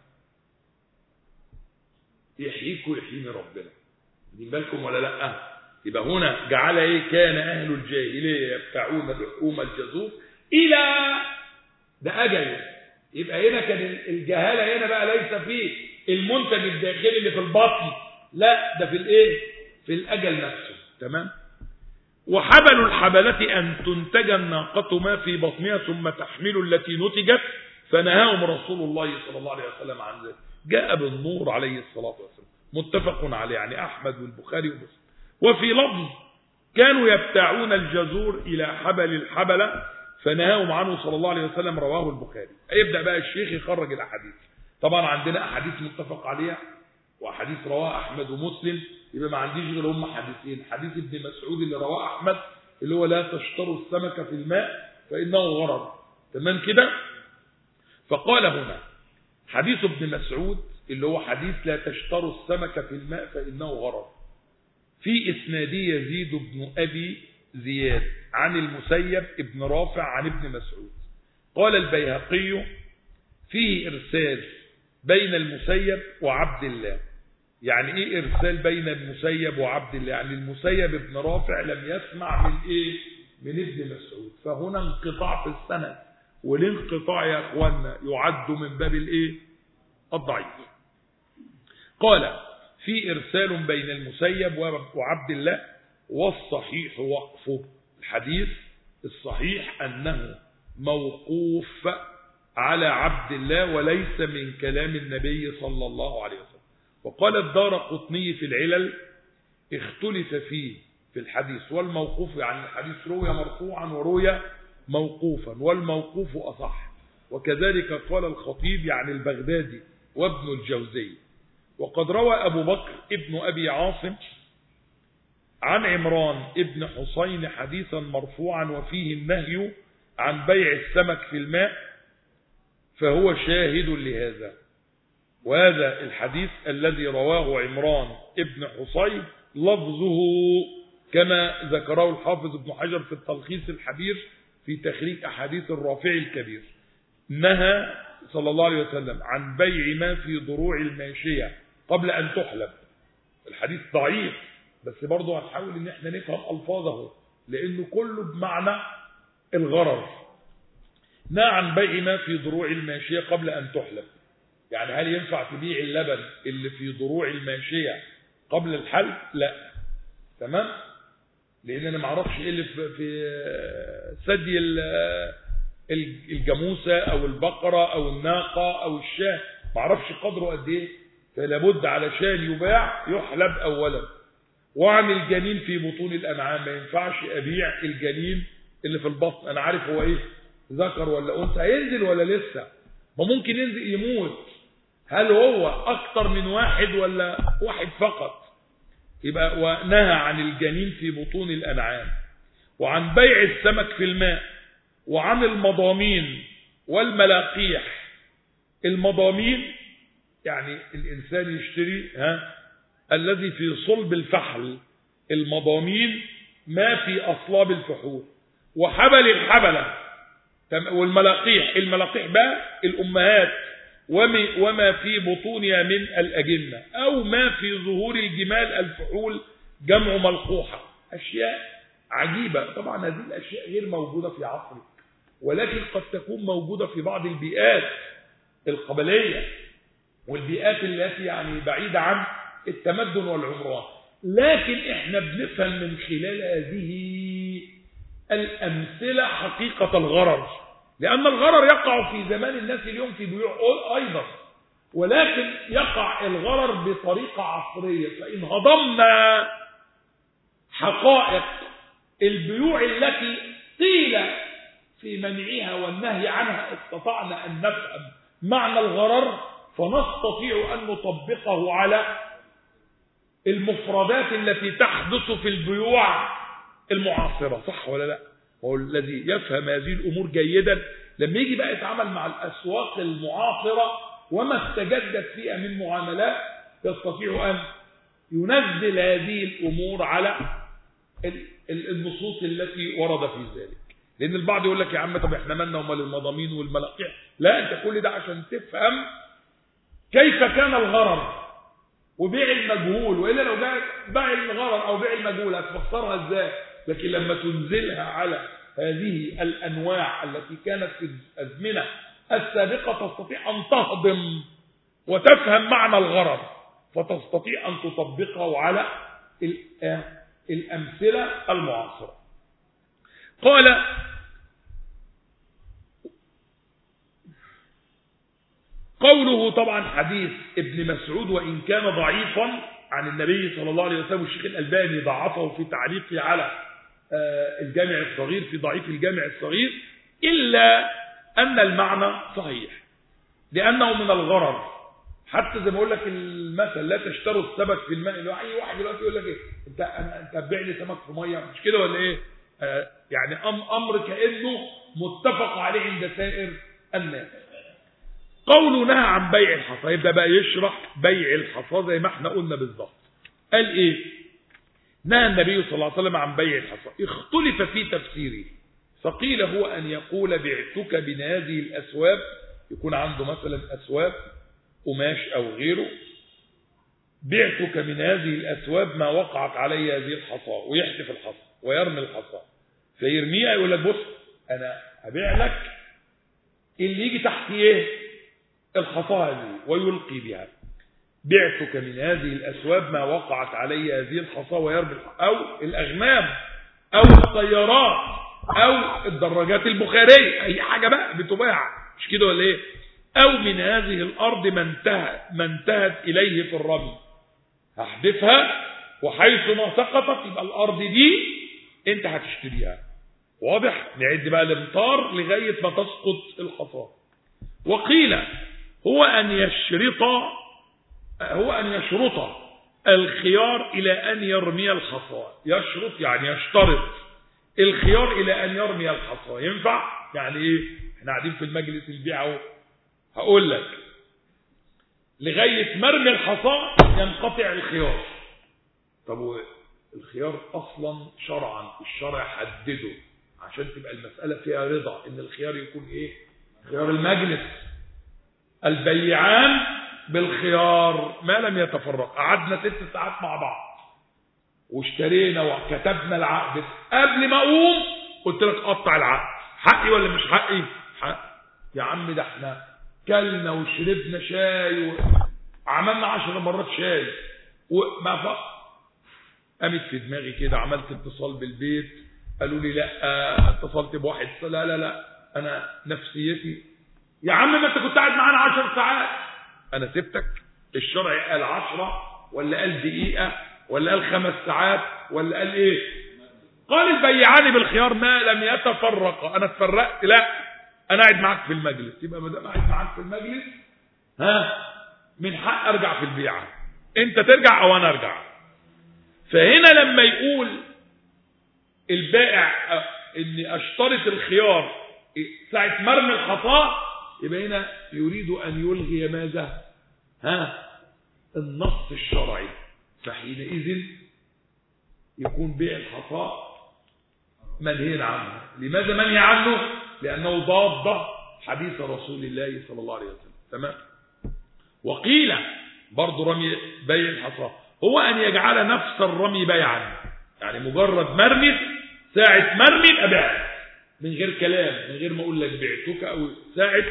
يحييك ويحييني ربنا دي بالكم ولا لا؟ يبقى هنا جعل ايه كان اهل الجاهليه يبتعون لحوم الجزور الى ده اجل يبقى هنا كان الجهاله هنا بقى ليس في المنتج الداخلي اللي في البطن لا ده في الايه في الاجل نفسه تمام وحبل الحبلة أن تنتج الناقة ما في بطنها ثم تحمل التي نتجت فنهاهم رسول الله صلى الله عليه وسلم عن ذلك جاء بالنور عليه الصلاة والسلام متفق عليه يعني أحمد والبخاري ومسلم وفي لفظ كانوا يبتاعون الجزور إلى حبل الحبلة فنهاهم عنه صلى الله عليه وسلم رواه البخاري يبدأ بقى الشيخ يخرج الأحاديث طبعا عندنا أحاديث متفق عليها وأحاديث رواه أحمد ومسلم يبقى ما عنديش غير هم حديثين حديث ابن مسعود اللي رواه أحمد اللي هو لا تشتروا السمك في الماء فإنه غرر تمام كده فقال هنا حديث ابن مسعود اللي هو حديث لا تشتروا السمك في الماء فإنه غرر في إسناده يزيد بن أبي زياد عن المسيب ابن رافع عن ابن مسعود قال البيهقي فيه إرسال بين المسيب وعبد الله يعني ايه ارسال بين المسيب وعبد الله يعني المسيب ابن رافع لم يسمع من ايه من ابن مسعود فهنا انقطاع في السند والانقطاع يا اخوانا يعد من باب الايه الضعيف قال في ارسال بين المسيب وعبد الله والصحيح وقفه الحديث الصحيح انه موقوف على عبد الله وليس من كلام النبي صلى الله عليه وسلم وقال الدار قطني في العلل اختلف فيه في الحديث والموقوف يعني الحديث روي مرفوعا وروي موقوفا والموقوف أصح وكذلك قال الخطيب يعني البغدادي وابن الجوزي وقد روى أبو بكر ابن أبي عاصم عن عمران ابن حسين حديثا مرفوعا وفيه النهي عن بيع السمك في الماء فهو شاهد لهذا وهذا الحديث الذي رواه عمران ابن حصين لفظه كما ذكره الحافظ ابن حجر في التلخيص الحبير في تخريج أحاديث الرافع الكبير نهى صلى الله عليه وسلم عن بيع ما في ضروع الماشية قبل أن تحلب الحديث ضعيف بس برضه هنحاول ان احنا نفهم ألفاظه لأنه كله بمعنى الغرر نهى عن بيع ما في ضروع الماشية قبل أن تحلب يعني هل ينفع تبيع اللبن اللي في ضروع الماشية قبل الحلب لا تمام لان انا ما اعرفش ايه اللي في ثدي الجاموسه او البقره او الناقه او الشاه ما اعرفش قدره قد ايه فلا بد علشان يباع يحلب اولا وعن الجنين في بطون الانعام ما ينفعش ابيع الجنين اللي في البطن انا عارف هو ايه ذكر ولا انثى هينزل ولا لسه ما ممكن ينزل يموت هل هو اكتر من واحد ولا واحد فقط يبقى ونهى عن الجنين في بطون الانعام وعن بيع السمك في الماء وعن المضامين والملاقيح المضامين يعني الانسان يشتري ها الذي في صلب الفحل المضامين ما في اصلاب الفحول وحبل الحبله والملاقيح الملاقيح بقى الامهات وما في بطونها من الأجنة أو ما في ظهور الجمال الفحول جمع ملقوحة أشياء عجيبة طبعا هذه الأشياء غير موجودة في عصرك ولكن قد تكون موجودة في بعض البيئات القبلية والبيئات التي يعني بعيدة عن التمدن والعمران لكن احنا بنفهم من خلال هذه الأمثلة حقيقة الغرر لأن الغرر يقع في زمان الناس اليوم في بيوع أيضا ولكن يقع الغرر بطريقة عصرية فإن هضمنا حقائق البيوع التي قيل في منعها والنهي عنها استطعنا أن نفهم معنى الغرر فنستطيع أن نطبقه على المفردات التي تحدث في البيوع المعاصرة صح ولا لا هو الذي يفهم هذه الأمور جيدا لما يجي بقى يتعامل مع الأسواق المعاصرة وما استجدت فيها من معاملات يستطيع أن ينزل هذه الأمور على النصوص التي ورد في ذلك لأن البعض يقول لك يا عم طب احنا مالنا ومال المضامين والملاقيح لا أنت كل ده عشان تفهم كيف كان الغرر وبيع المجهول وإلا لو جاء بيع الغرر أو بيع المجهول هتفسرها إزاي لكن لما تنزلها على هذه الأنواع التي كانت في الأزمنة السابقة تستطيع أن تهضم وتفهم معنى الغرض فتستطيع أن تطبقه على الأمثلة المعاصرة قال قوله طبعا حديث ابن مسعود وإن كان ضعيفا عن النبي صلى الله عليه وسلم الشيخ الألباني ضعفه في تعليقه على الجامع الصغير في ضعيف الجامع الصغير إلا أن المعنى صحيح لأنه من الغرر حتى زي ما اقول لك المثل لا تشتروا السمك في الماء اللي اي واحد دلوقتي يقول لك ايه انت انت هتبيع لي سمك في ميه مش كده ولا ايه آه يعني أم امر كانه متفق عليه عند سائر الناس قوله نهى عن بيع الحصى يبدا بقى يشرح بيع الحصى زي ما احنا قلنا بالظبط قال ايه نهى النبي صلى الله عليه وسلم عن بيع الحصى اختلف في تفسيره فقيل هو ان يقول بعتك من هذه الاسواب يكون عنده مثلا اسواب قماش أو غيره بعتك من هذه الأسواب ما وقعت علي هذه الحصى ويحتف الحصى ويرمي الحصى فيرميها يقول لك بص أنا هبيع لك اللي يجي تحت إيه الحصى هذه ويلقي بها بعتك من هذه الأسواب ما وقعت علي هذه الحصى ويرمي الحصى أو الأغنام أو الطيارات أو الدراجات البخارية أي حاجة بقى بتباع مش كده ولا إيه أو من هذه الأرض ما انتهى ما انتهت إليه في الرمي هحذفها وحيث ما سقطت يبقى الأرض دي أنت هتشتريها واضح نعد بقى الامطار لغاية ما تسقط الحصى وقيل هو أن يشرط هو أن يشرط الخيار إلى أن يرمي الحصى يشرط يعني يشترط الخيار إلى أن يرمي الحصى ينفع يعني إيه احنا قاعدين في المجلس البيع اهو هقول لك لغاية مرمي الحصى ينقطع الخيار طب الخيار أصلا شرعا الشرع حدده عشان تبقى المسألة فيها رضا إن الخيار يكون إيه خيار المجلس البيعان بالخيار ما لم يتفرق قعدنا ست ساعات مع بعض واشترينا وكتبنا العقد قبل ما أقوم قلت لك قطع العقد حقي ولا مش حقي حق يا عم ده احنا كلنا وشربنا شاي وعملنا عشر مرات شاي وما فق قامت في دماغي كده عملت اتصال بالبيت قالوا لي لا اتصلت بواحد لا لا لا انا نفسيتي يا عم ما انت كنت قاعد معانا عشر ساعات انا سبتك الشرع قال عشرة ولا قال دقيقة ولا قال خمس ساعات ولا قال ايه قال البيعان بالخيار ما لم يتفرقا انا اتفرقت لا انا قاعد معاك في المجلس يبقى ما دام قاعد معاك في المجلس ها من حق ارجع في البيعه انت ترجع او انا ارجع فهنا لما يقول البائع اني اشترط الخيار ساعه مرمي الخطا يبقى هنا يريد ان يلغي ماذا ها النص الشرعي فحينئذ يكون بيع الخطا منهي عنه لماذا منهي عنه لأنه ضاد حديث رسول الله صلى الله عليه وسلم تمام وقيل برضه رمي بيع الحصى هو أن يجعل نفس الرمي بيعا يعني مجرد مرمي ساعة مرمي أبيع من غير كلام من غير ما أقول لك بعتك أو ساعة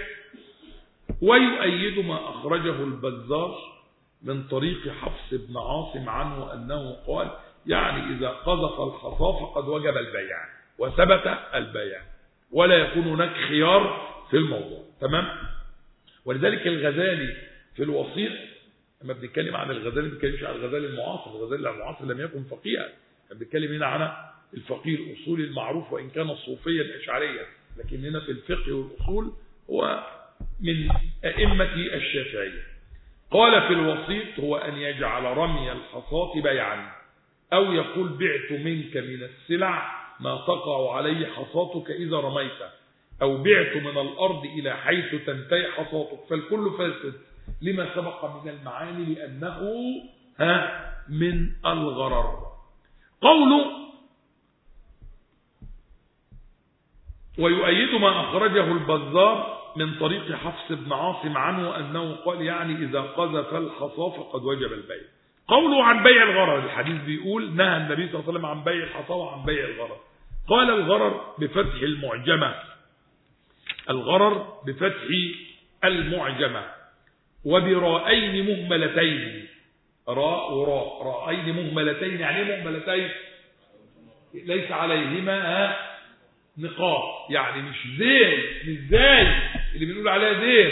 ويؤيد ما أخرجه البزار من طريق حفص بن عاصم عنه أنه قال يعني إذا قذف الحصى فقد وجب البيع وثبت البيع ولا يكون هناك خيار في الموضوع تمام ولذلك الغزالي في الوسيط لما بنتكلم عن الغزالي ما بنتكلمش عن الغزالي المعاصر الغزالي المعاصر لم يكن فقيها بنتكلم هنا عن الفقيه الاصولي المعروف وان كان صوفيا اشعريا لكن هنا في الفقه والاصول هو من ائمه الشافعيه قال في الوسيط هو ان يجعل رمي الحصاة بيعا او يقول بعت منك من السلع ما تقع عليه حصاتك إذا رميت أو بعت من الأرض إلى حيث تنتهي حصاتك فالكل فاسد لما سبق من المعاني لأنه ها من الغرر قوله ويؤيد ما أخرجه البزار من طريق حفص بن عاصم عنه أنه قال يعني إذا قذف الحصى فقد وجب البيع قوله عن بيع الغرر الحديث بيقول نهى النبي صلى الله عليه وسلم عن بيع الحصى وعن بيع الغرر قال الغرر بفتح المعجمة الغرر بفتح المعجمة وبراءين مهملتين راء وراء راءين مهملتين يعني ايه مهملتين ليس عليهما نقاط يعني مش زين مش زي اللي بنقول عليها زين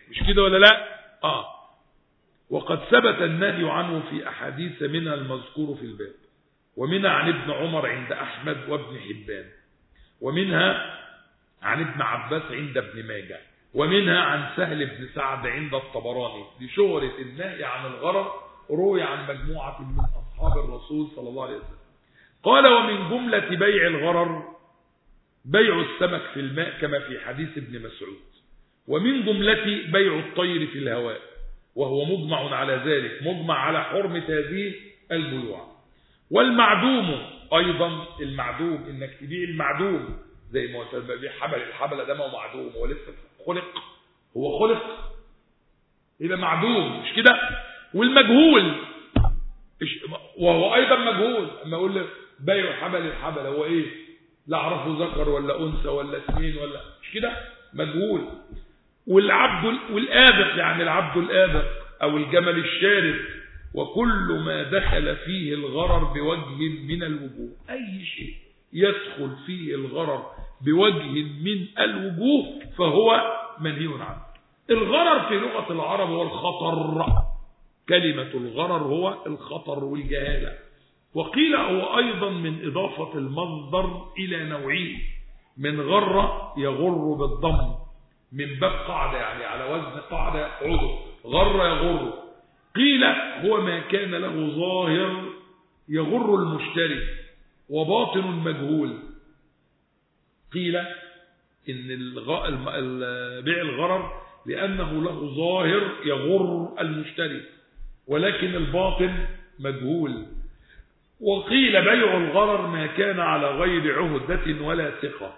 مش كده ولا لا اه وقد ثبت النهي عنه في أحاديث منها المذكور في الباب ومنها عن ابن عمر عند أحمد وابن حبان ومنها عن ابن عباس عند ابن ماجه ومنها عن سهل بن سعد عند الطبراني لشهرة النهي عن الغرر روي عن مجموعة من أصحاب الرسول صلى الله عليه وسلم قال ومن جملة بيع الغرر بيع السمك في الماء كما في حديث ابن مسعود ومن جملة بيع الطير في الهواء وهو مجمع على ذلك مجمع على حرمة هذه البيوع والمعدوم أيضا المعدوم إنك تبيع المعدوم زي ما بيع حبل الحبل ده ما هو معدوم هو لسه خلق هو خلق يبقى معدوم مش كده والمجهول وهو أيضا مجهول أما أقول لك بيع حبل الحبل هو إيه لا أعرفه ذكر ولا أنثى ولا سمين ولا مش كده مجهول والعبد والآبق يعني العبد الآبق أو الجمل الشارد وكل ما دخل فيه الغرر بوجه من الوجوه أي شيء يدخل فيه الغرر بوجه من الوجوه فهو منهي عنه الغرر في لغة العرب هو الخطر كلمة الغرر هو الخطر والجهالة وقيل هو أيضا من إضافة المصدر إلى نوعين من غر يغر بالضم من باب قاعدة يعني على وزن قاعدة يقعده غر يغر قيل هو ما كان له ظاهر يغر المشتري وباطن مجهول قيل إن بيع الغرر لأنه له ظاهر يغر المشتري ولكن الباطن مجهول وقيل بيع الغرر ما كان على غير عهدة ولا ثقة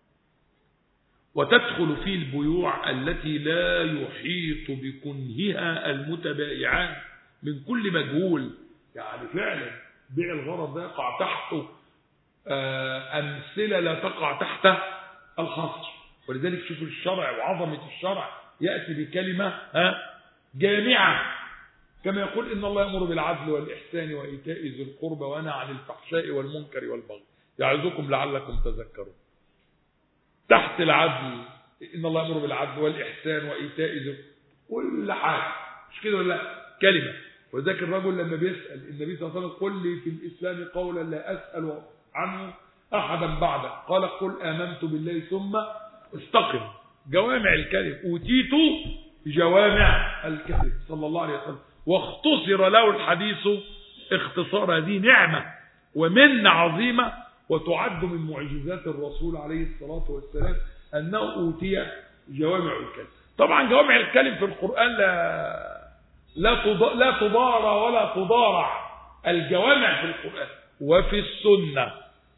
وتدخل فيه البيوع التي لا يحيط بكنهها المتبايعان من كل مجهول يعني فعلا بيع الغرر ده يقع تحته أمثلة لا تقع تحت الحصر ولذلك شوف الشرع وعظمة الشرع يأتي بكلمة ها جامعة كما يقول إن الله يأمر بالعدل والإحسان وإيتاء ذي القربى وينهى عن الفحشاء والمنكر والبغي يعظكم لعلكم تذكرون تحت العدل إن الله يأمر بالعدل والإحسان وإيتاء ذي كل حاجة مش كده ولا كلمة وذاك الرجل لما بيسأل النبي صلى الله عليه وسلم قل لي في الإسلام قولا لا أسأل عنه أحدا بعده قال قل آمنت بالله ثم استقم جوامع الكلم أوتيت جوامع الكلم صلى الله عليه وسلم واختصر له الحديث اختصار هذه نعمة ومن عظيمة وتعد من معجزات الرسول عليه الصلاة والسلام أنه أوتي جوامع الكلم طبعا جوامع الكلم في القرآن لا لا لا تضارى ولا تضارع الجوامع في القرآن وفي السنة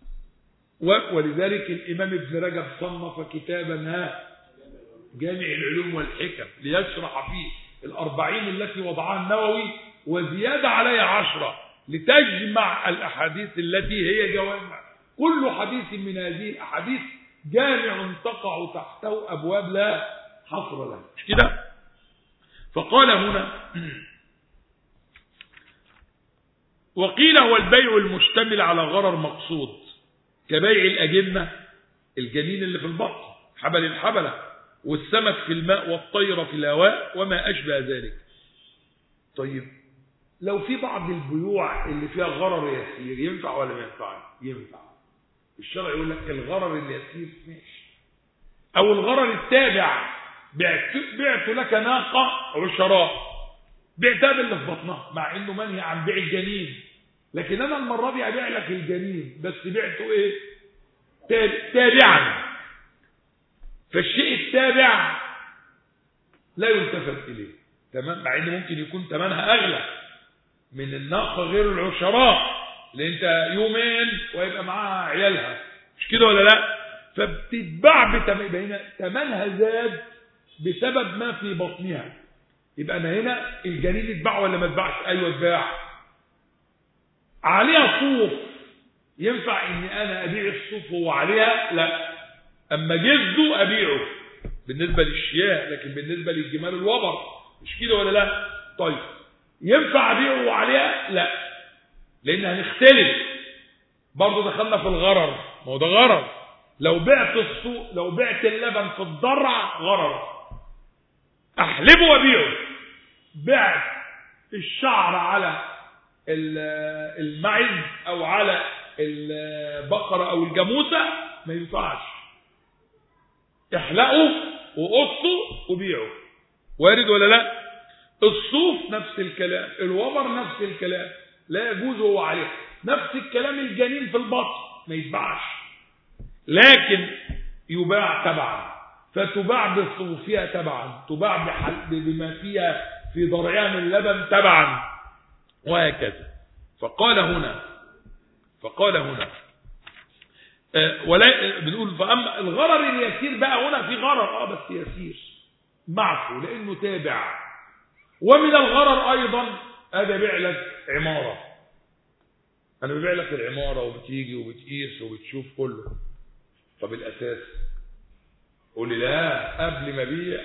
ولذلك الإمام ابن رجب صنف كتابا ها جامع العلوم والحكم ليشرح فيه الأربعين التي وضعها النووي وزيادة عليها عشرة لتجمع الأحاديث التي هي جوامع كل حديث من هذه الأحاديث جامع تقع تحته أبواب لا حصر لها مش كده فقال هنا وقيل هو البيع المشتمل على غرر مقصود كبيع الأجنة الجنين اللي في البطن حبل الحبلة والسمك في الماء والطير في الهواء وما أشبه ذلك طيب لو في بعض البيوع اللي فيها غرر يسير ينفع ولا ما ينفع ينفع الشرع يقول لك الغرر اليسير ماشي او الغرر التابع بعت, بعت لك ناقة عشراء بعتها باللي في بطنها مع انه منهي عن بيع الجنين لكن انا المرة دي ابيع لك الجنين بس بعته ايه تابعا فالشيء التابع لا يلتفت اليه تمام مع ان ممكن يكون ثمنها اغلى من الناقة غير العشراء اللي انت يومين ويبقى معاها عيالها مش كده ولا لا فبتتباع بين ثمنها زاد بسبب ما في بطنها يبقى انا هنا الجنين اتباع ولا ما اتباعش ايوه اتباع عليها صوف ينفع ان انا ابيع الصوف وهو عليها لا اما جزه ابيعه بالنسبه للشياه لكن بالنسبه للجمال الوبر مش كده ولا لا طيب ينفع ابيعه عليها لا لان هنختلف برضه دخلنا في الغرر ما هو ده غرر لو بعت السوق لو بعت اللبن في الضرع غرر احلبه وابيعه بعت الشعر على المعز او على البقرة او الجاموسة ما ينفعش احلقه وقصه وبيعه وارد ولا لا الصوف نفس الكلام الوبر نفس الكلام لا يجوز هو عليه نفس الكلام الجنين في البطن ما يتباعش لكن يباع تبعا فتباع بصوفها تبعا تباع بما فيها في ضرعها من لبن تبعا وهكذا فقال هنا فقال هنا أه ولا بنقول فأما الغرر اليسير بقى هنا في غرر اه بس يسير معفو لانه تابع ومن الغرر ايضا اجي ابيع لك عماره انا ببيع لك العماره وبتيجي وبتقيس وبتشوف كله طب الاساس قول لي لا قبل ما ابيع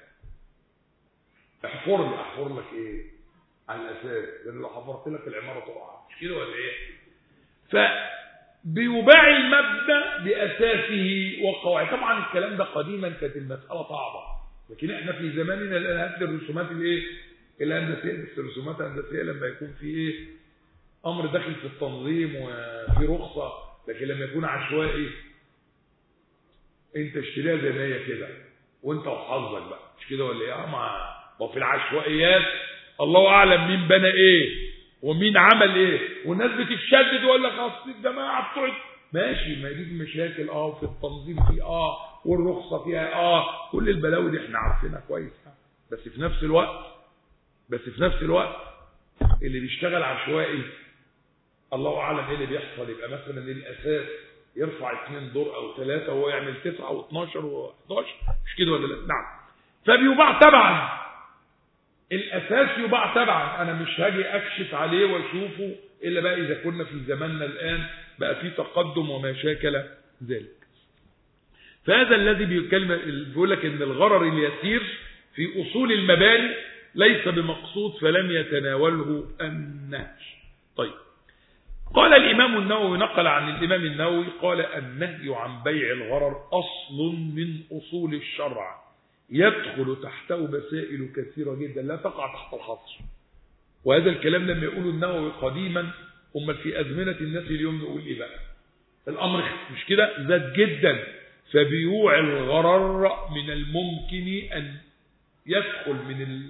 احفر لي احفر لك ايه على الاساس لان لو حفرت لك العماره تقع مش كده ولا ايه فبيباع المبدا باساسه وقواعد طبعا الكلام ده قديما كانت المساله صعبه لكن احنا في زماننا الان هات الرسومات الايه الهندسيه بس الرسومات الهندسيه لما يكون في ايه امر داخل في التنظيم وفي رخصه لكن لما يكون عشوائي انت اشتريها زي ما هي كده وانت وحظك بقى مش كده ولا ايه ما ما في العشوائيات الله اعلم مين بنى ايه ومين عمل ايه والناس بتتشدد ويقول لك اصل الجماعه بتوع ماشي ما دي مشاكل اه في التنظيم في اه والرخصه فيها اه كل البلاوي دي احنا عارفينها كويس بس في نفس الوقت بس في نفس الوقت اللي بيشتغل عشوائي الله اعلم ايه اللي بيحصل يبقى مثلا الاساس يرفع اثنين دور او ثلاثه وهو يعمل تسعه و12 و11 مش كده ولا لا نعم فبيباع تبعا الاساس يباع تبعا انا مش هاجي اكشف عليه واشوفه الا بقى اذا كنا في زماننا الان بقى في تقدم وما شاكل ذلك فهذا الذي بيتكلم بيقول لك ان الغرر اليسير في اصول المباني ليس بمقصود فلم يتناوله النهج طيب قال الإمام النووي نقل عن الإمام النووي قال النهي عن بيع الغرر أصل من أصول الشرع يدخل تحته مسائل كثيرة جدا لا تقع تحت الحصر وهذا الكلام لما يقوله النووي قديما أما في أزمنة الناس اليوم نقول إيه بقى الأمر مش كده زاد جدا فبيوع الغرر من الممكن أن يدخل من ال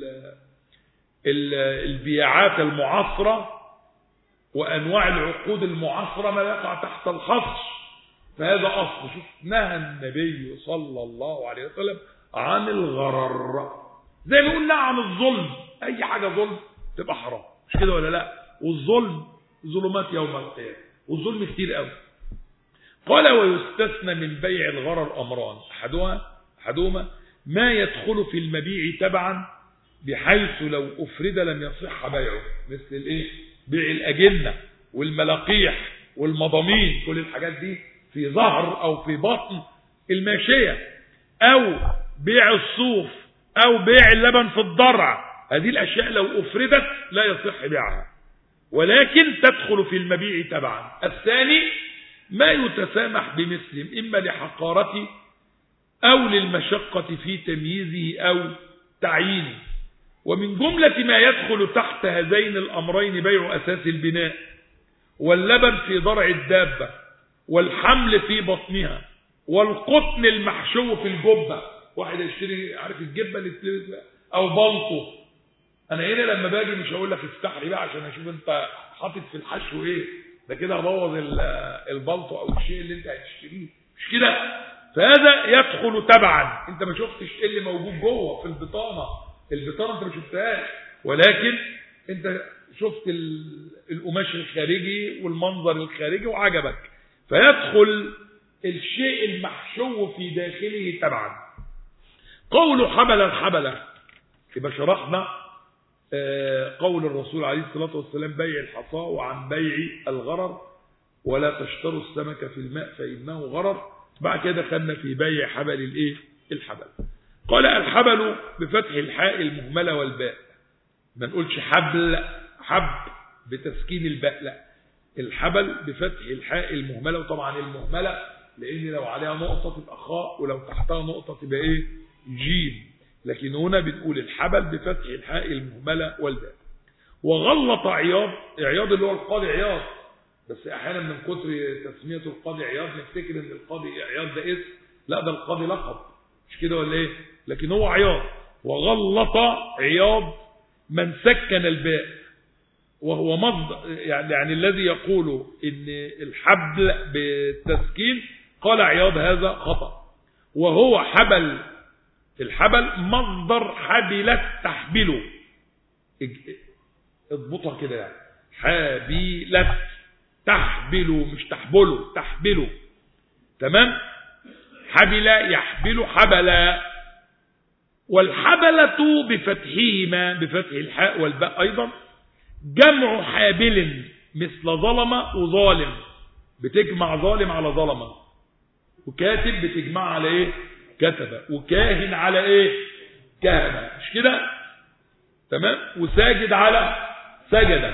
ال البيعات المعاصرة وأنواع العقود المعاصرة ما يقع تحت الخص فهذا أصل شوف نهى النبي صلى الله عليه وسلم عن الغرر زي ما قلنا عن الظلم أي حاجة ظلم تبقى حرام مش كده ولا لا والظلم ظلمات يوم القيامة والظلم كتير قوي قال ويستثنى من بيع الغرر أمران أحدها أحدهما ما يدخل في المبيع تبعا بحيث لو أفرد لم يصح بيعه مثل الايه بيع الأجنة والملاقيح والمضامين كل الحاجات دي في ظهر أو في بطن الماشية أو بيع الصوف أو بيع اللبن في الضرع هذه الأشياء لو أفردت لا يصح بيعها ولكن تدخل في المبيع تبعا الثاني ما يتسامح بمثل إما لحقارته أو للمشقة في تمييزه أو تعيينه ومن جملة ما يدخل تحت هذين الأمرين بيع أساس البناء واللبن في ضرع الدابة والحمل في بطنها والقطن المحشو في الجبة واحد يشتري عارف الجبة اللي تلبس أو بلطو أنا هنا لما باجي مش هقول لك افتح لي بقى عشان أشوف أنت حاطط في الحشو إيه ده كده هبوظ البلطو أو الشيء اللي أنت هتشتريه مش كده فهذا يدخل تبعا انت ما شفتش ايه اللي موجود جوه في البطانه البطانه انت ما شفتهاش ولكن انت شفت القماش الخارجي والمنظر الخارجي وعجبك فيدخل الشيء المحشو في داخله تبعا قول حبل الحبلة يبقى شرحنا قول الرسول عليه الصلاة والسلام بيع الحصى وعن بيع الغرر ولا تشتروا السمك في الماء فإنه غرر بعد كده دخلنا في بيع حبل الايه الحبل قال الحبل بفتح الحاء المهمله والباء ما نقولش حبل حب بتسكين الباء لا الحبل بفتح الحاء المهمله وطبعا المهمله لان لو عليها نقطه تبقى خاء ولو تحتها نقطه تبقى ايه جيم لكن هنا بنقول الحبل بفتح الحاء المهملة والباء وغلط عياض عياض اللي هو القاضي عياض بس احيانا من كتر تسمية القاضي عياض نفتكر ان القاضي عياض ده اسم لا ده القاضي لقب مش كده ولا ايه لكن هو عياض وغلط عياض من سكن الباء وهو مصدر يعني, يعني الذي يقول ان الحبل بالتسكين قال عياض هذا خطأ وهو حبل الحبل مصدر حبلت تحبله اضبطها كده يعني حبلت تحبله مش تحبله تحبله تمام حبل يحبل حبلا والحبلة بفتحهما بفتح الحاء والباء أيضا جمع حابل مثل ظلمة وظالم بتجمع ظالم على ظلمة وكاتب بتجمع على ايه كتب وكاهن على ايه كهنة مش كده تمام وساجد على سجد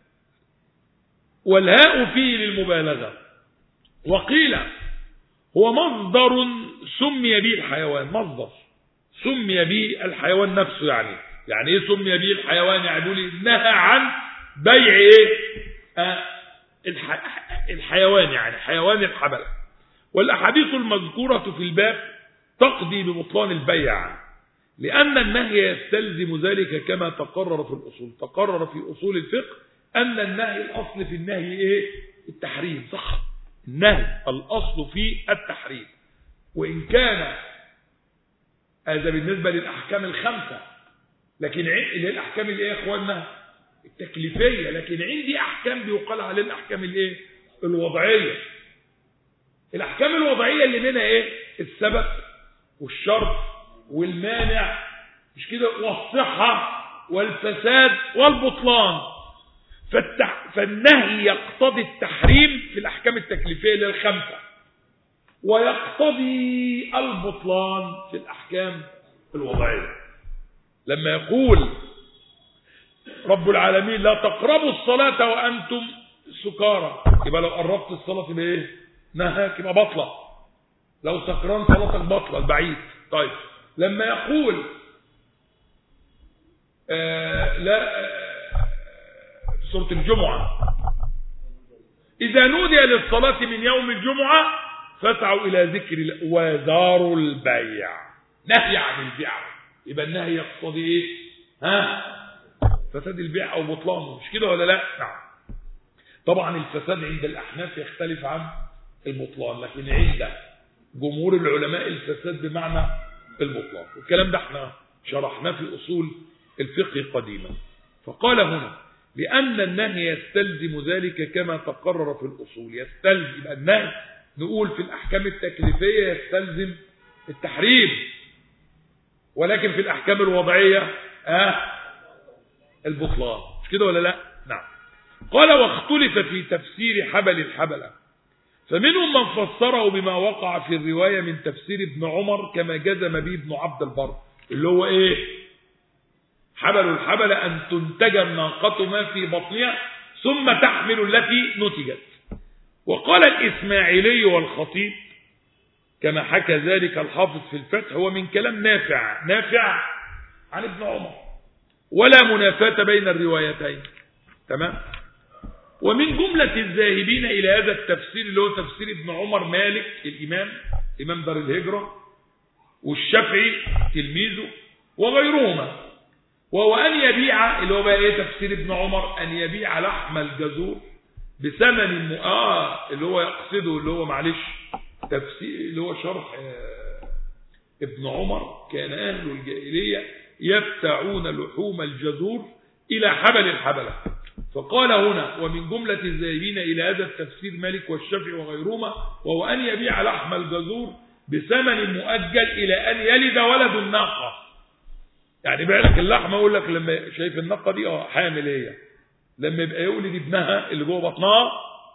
والهاء فيه للمبالغة وقيل هو مصدر سمي به الحيوان مصدر سمي به الحيوان نفسه يعني يعني ايه سمي به الحيوان يعني لي نهى عن بيع ايه آه الح... الحيوان يعني حيوان الحبل والاحاديث المذكورة في الباب تقضي ببطلان البيع لأن النهي يستلزم ذلك كما تقرر في الأصول تقرر في أصول الفقه أن النهي الأصل في النهي إيه التحريم صح النهي الأصل في التحريم وإن كان هذا بالنسبة للأحكام الخمسة لكن اللي الأحكام الإيه يا إخواننا التكليفية لكن عندي أحكام بيقال على الأحكام الإيه الوضعية الأحكام الوضعية اللي منها إيه السبب والشرط والمانع مش كده والصحة والفساد والبطلان فالتح... فالنهي يقتضي التحريم في الأحكام التكليفية للخمسة ويقتضي البطلان في الأحكام الوضعية لما يقول رب العالمين لا تقربوا الصلاة وأنتم سكارى يبقى لو قربت الصلاة يبقى ايه نهاك يبقى بطلة لو سكران صلاتك بطلة البعيد طيب لما يقول آه لا آه في سورة الجمعة إذا نودي للصلاة من يوم الجمعة فاسعوا إلى ذكر الله وذاروا البيع نهي عن البيع يبقى النهي يقتضي إيه ها فساد البيع أو بطلانه مش كده ولا لا نعم طبعا الفساد عند الأحناف يختلف عن البطلان لكن عند جمهور العلماء الفساد بمعنى البطلان والكلام ده احنا شرحناه في أصول الفقه قديما فقال هنا لأن النهي يستلزم ذلك كما تقرر في الأصول يستلزم يبقى النهي نقول في الأحكام التكليفية يستلزم التحريم ولكن في الأحكام الوضعية آه البطلان مش كده ولا لا نعم قال واختلف في تفسير حبل الحبلة فمنهم من فسره بما وقع في الرواية من تفسير ابن عمر كما جزم به ابن عبد البر اللي هو ايه حبل الحبل أن تنتج الناقة ما في بطنها ثم تحمل التي نتجت وقال الإسماعيلي والخطيب كما حكى ذلك الحافظ في الفتح هو من كلام نافع نافع عن ابن عمر ولا منافاة بين الروايتين تمام ومن جملة الذاهبين إلى هذا التفسير اللي هو تفسير ابن عمر مالك الإمام إمام دار الهجرة والشافعي تلميذه وغيرهما وهو أن يبيع اللي هو بقى إيه تفسير ابن عمر أن يبيع لحم الجزور بثمن آه اللي هو يقصده اللي هو معلش تفسير اللي هو شرح آه ابن عمر كان أهل الجاهلية يبتعون لحوم الجزور إلى حبل الحبلة فقال هنا ومن جملة الذاهبين إلى هذا التفسير مالك والشافعي وغيرهما وهو أن يبيع لحم الجزور بثمن مؤجل إلى أن يلد ولد الناقة يعني بيع لك اللحمة يقول لك لما شايف الناقة دي اه حامل هي لما يبقى يولد ابنها اللي جوه بطنها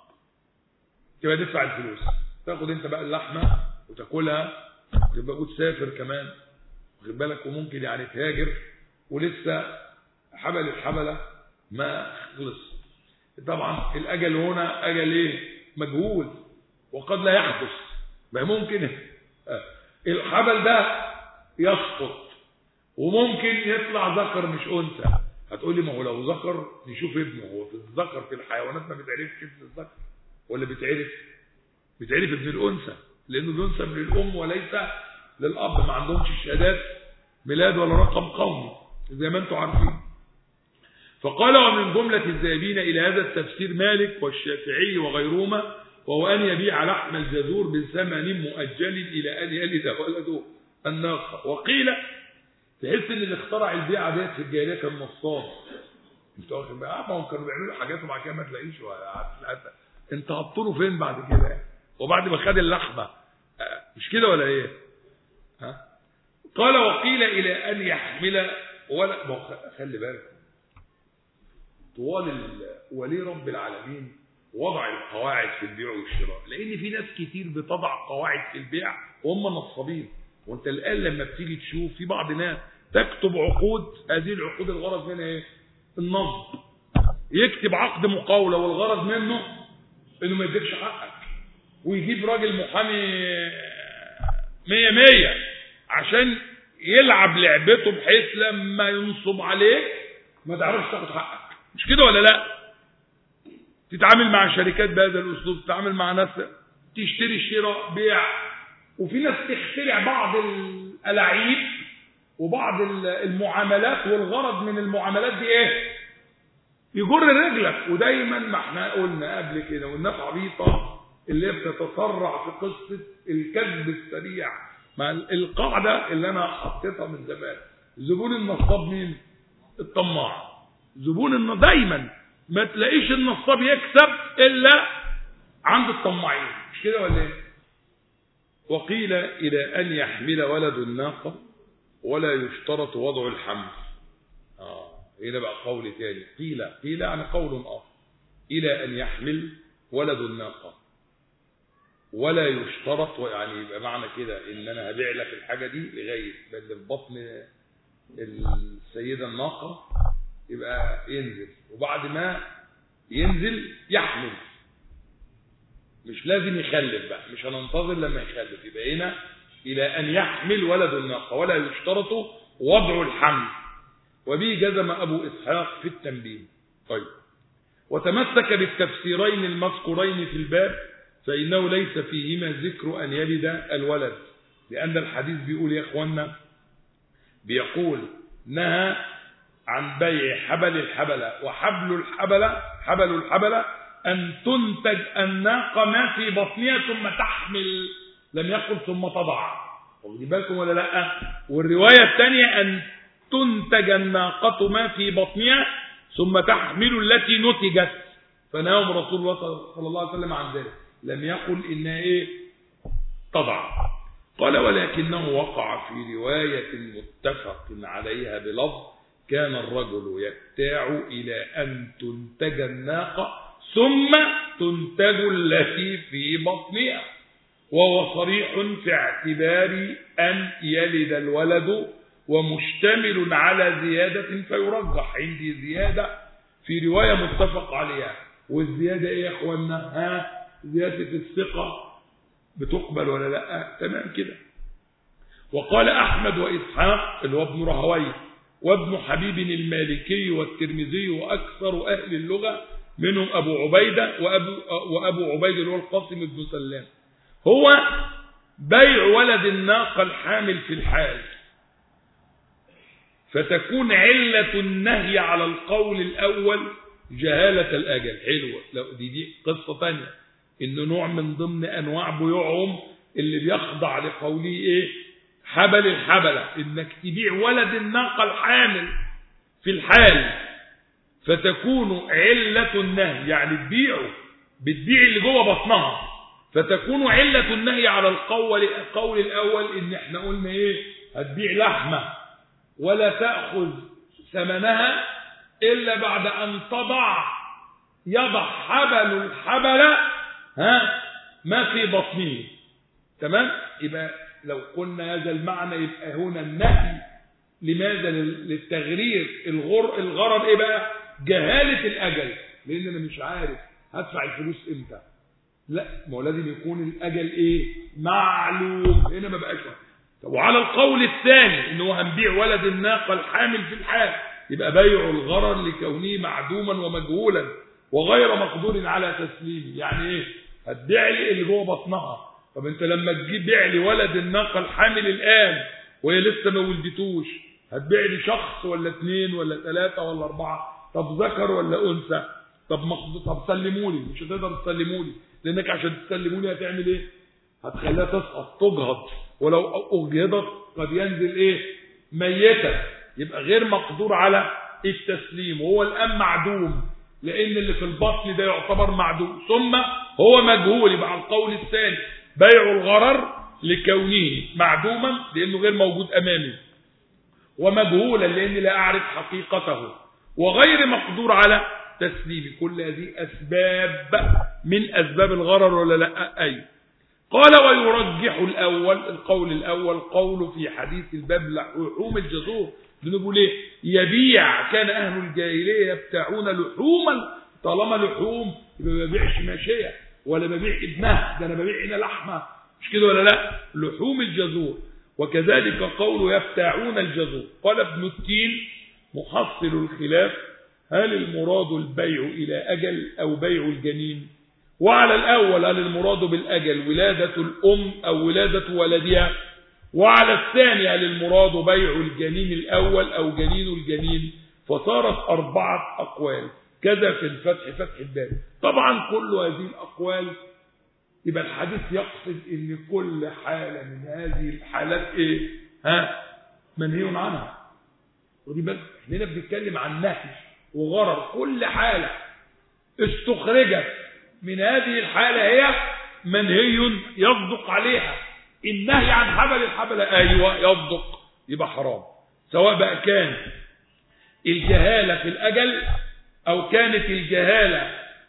تبقى تدفع الفلوس تاخد انت بقى اللحمة وتاكلها وتبقى وتسافر كمان واخد بالك وممكن يعني تهاجر ولسه حبل الحبلة ما خلص طبعا الأجل هنا أجل ايه مجهول وقد لا يحدث ما ممكن الحبل ده يسقط وممكن يطلع ذكر مش انثى هتقول لي ما هو لو ذكر نشوف ابنه هو في الذكر في الحيوانات ما بيتعرفش ابن الذكر ولا بيتعرف بيتعرف ابن الانثى لانه بينسب للام وليس للاب ما عندهمش الشهادات ميلاد ولا رقم قومي زي ما انتم عارفين فقال ومن جملة الذاهبين إلى هذا التفسير مالك والشافعي وغيرهما وهو أن يبيع لحم الجذور بثمن مؤجل إلى أن يلد ولده الناقة وقيل تحس ان اللي اخترع البيعه ديت في الجاهليه كان نصاب انت واخد بالك ما هم كانوا بيعملوا حاجات وبعد كده ما تلاقيش انت هتطوله فين بعد كده وبعد ما خد اللحمه مش كده ولا ايه ها قال وقيل الى ان يحمل ولا خلي بالك طوال ولي رب العالمين وضع القواعد في البيع والشراء لان في ناس كتير بتضع قواعد في البيع وهم نصابين وانت الان لما بتيجي تشوف في بعض ناس تكتب عقود هذه العقود الغرض منها ايه النصب يكتب عقد مقاوله والغرض منه انه ما يديكش حقك ويجيب راجل محامي مية مية عشان يلعب لعبته بحيث لما ينصب عليك ما تعرفش تاخد حقك مش كده ولا لا تتعامل مع شركات بهذا الاسلوب تتعامل مع ناس تشتري شراء بيع وفي ناس تخترع بعض الالاعيب وبعض المعاملات والغرض من المعاملات دي ايه يجر رجلك ودايما ما احنا قلنا قبل كده والناس عبيطه اللي هي بتتسرع في قصه الكذب السريع مع القاعده اللي انا حطيتها من زمان زبون النصاب مين الطماع زبون الن... دايما ما تلاقيش النصاب يكسب الا عند الطماعين مش كده ولا ايه وقيل الى ان يحمل ولد الناقه ولا يشترط وضع الحمل آه. هنا بقى قول تاني قيل قيل عن قول آخر إلى أن يحمل ولد الناقة ولا يشترط يعني يبقى معنى كده ان انا هبيع لك الحاجه دي لغايه بل في بطن السيده الناقه يبقى ينزل وبعد ما ينزل يحمل مش لازم يخلف بقى مش هننتظر لما يخلف يبقى هنا إلى أن يحمل ولد الناقة ولا يشترط وضع الحمل وبه جزم أبو إسحاق في التنبيه طيب وتمسك بالتفسيرين المذكورين في الباب فإنه ليس فيهما ذكر أن يلد الولد لأن الحديث بيقول يا إخوانا بيقول نهى عن بيع حبل الحبلة وحبل الحبلة حبل الحبلة أن تنتج الناقة ما في بطنها ثم تحمل لم يقل ثم تضع واخدين بالكم ولا لا والرواية الثانية أن تنتج الناقة ما في بطنها ثم تحمل التي نتجت فنهاهم رسول الله صلى الله عليه وسلم عن ذلك لم يقل إنها إيه تضع قال ولكنه وقع في رواية متفق عليها بلفظ كان الرجل يبتاع إلى أن تنتج الناقة ثم تنتج التي في بطنها وهو صريح في اعتبار أن يلد الولد ومشتمل على زيادة فيرجح عندي زيادة في رواية متفق عليها والزيادة ايه يا اخوانا ها زيادة الثقة بتقبل ولا لا تمام كده وقال أحمد وإسحاق اللي هو ابن رهوي وابن حبيب المالكي والترمذي وأكثر أهل اللغة منهم أبو عبيدة وأبو, وأبو عبيد اللي هو القاسم بن سلام هو بيع ولد الناقة الحامل في الحال فتكون علة النهي على القول الأول جهالة الأجل حلوة لو دي دي قصة تانية إنه نوع من ضمن أنواع بيوعهم اللي بيخضع لقوله إيه حبل الحبلة إنك تبيع ولد الناقة الحامل في الحال فتكون علة النهي يعني تبيعه بتبيع اللي جوه بطنها فتكون علة النهي على القول القول الأول إن احنا قلنا إيه هتبيع لحمة ولا تأخذ ثمنها إلا بعد أن تضع يضع حبل الحبل ها ما في بطنه تمام يبقى لو قلنا هذا المعنى يبقى هنا النهي لماذا للتغرير الغر الغرض ايه بقى جهالة الأجل لأن أنا مش عارف هدفع الفلوس امتى لا ما هو لازم يكون الاجل ايه معلوم هنا ما بقاش وعلى القول الثاني انه هنبيع ولد الناقة الحامل في الحال يبقى بيع الغرر لكونه معدوما ومجهولا وغير مقدور على تسليمه يعني ايه هتبيع لي اللي جوه بطنها طب انت لما تجيب بيع لي ولد الناقة الحامل الان وهي لسه ما ولدتوش هتبيع لي شخص ولا اثنين ولا ثلاثة ولا أربعة طب ذكر ولا أنثى طب مخ... طب سلموا لي مش هتقدر تسلموا لي لأنك عشان تسلموا لي هتعمل إيه؟ هتخليها تسقط تجهض ولو أجهضت قد ينزل إيه؟ ميتة يبقى غير مقدور على التسليم وهو الآن معدوم لأن اللي في البطن ده يعتبر معدوم ثم هو مجهول يبقى على القول الثاني بيع الغرر لكونه معدوما لأنه غير موجود أمامي ومجهولا لأني لا أعرف حقيقته وغير مقدور على تسليم كل هذه أسباب من أسباب الغرر ولا لا أي قال ويرجح الأول القول الأول قول في حديث الباب لحوم الجزور بنقول ايه يبيع كان أهل الجاهلية يبتاعون لحوما طالما لحوم يبقى ما ببيعش ماشية ولا ببيع ابنها ده أنا ببيع هنا لحمة مش كده ولا لا لحوم الجزور وكذلك قول يفتاعون الجزور قال ابن التين محصل الخلاف هل المراد البيع إلى أجل أو بيع الجنين وعلى الأول هل المراد بالأجل ولادة الأم أو ولادة ولدها وعلى الثاني هل المراد بيع الجنين الأول أو جنين الجنين فصارت أربعة أقوال كذا في الفتح فتح الباب طبعا كل هذه الأقوال يبقى الحديث يقصد ان كل حالة من هذه الحالات ايه ها منهي عنها ودي بس احنا بنتكلم عن نهي وغرر كل حالة استخرجت من هذه الحالة هي منهي يصدق عليها النهي عن حبل الحبل ايوه يصدق يبقى حرام سواء بقى كان الجهالة في الأجل أو كانت الجهالة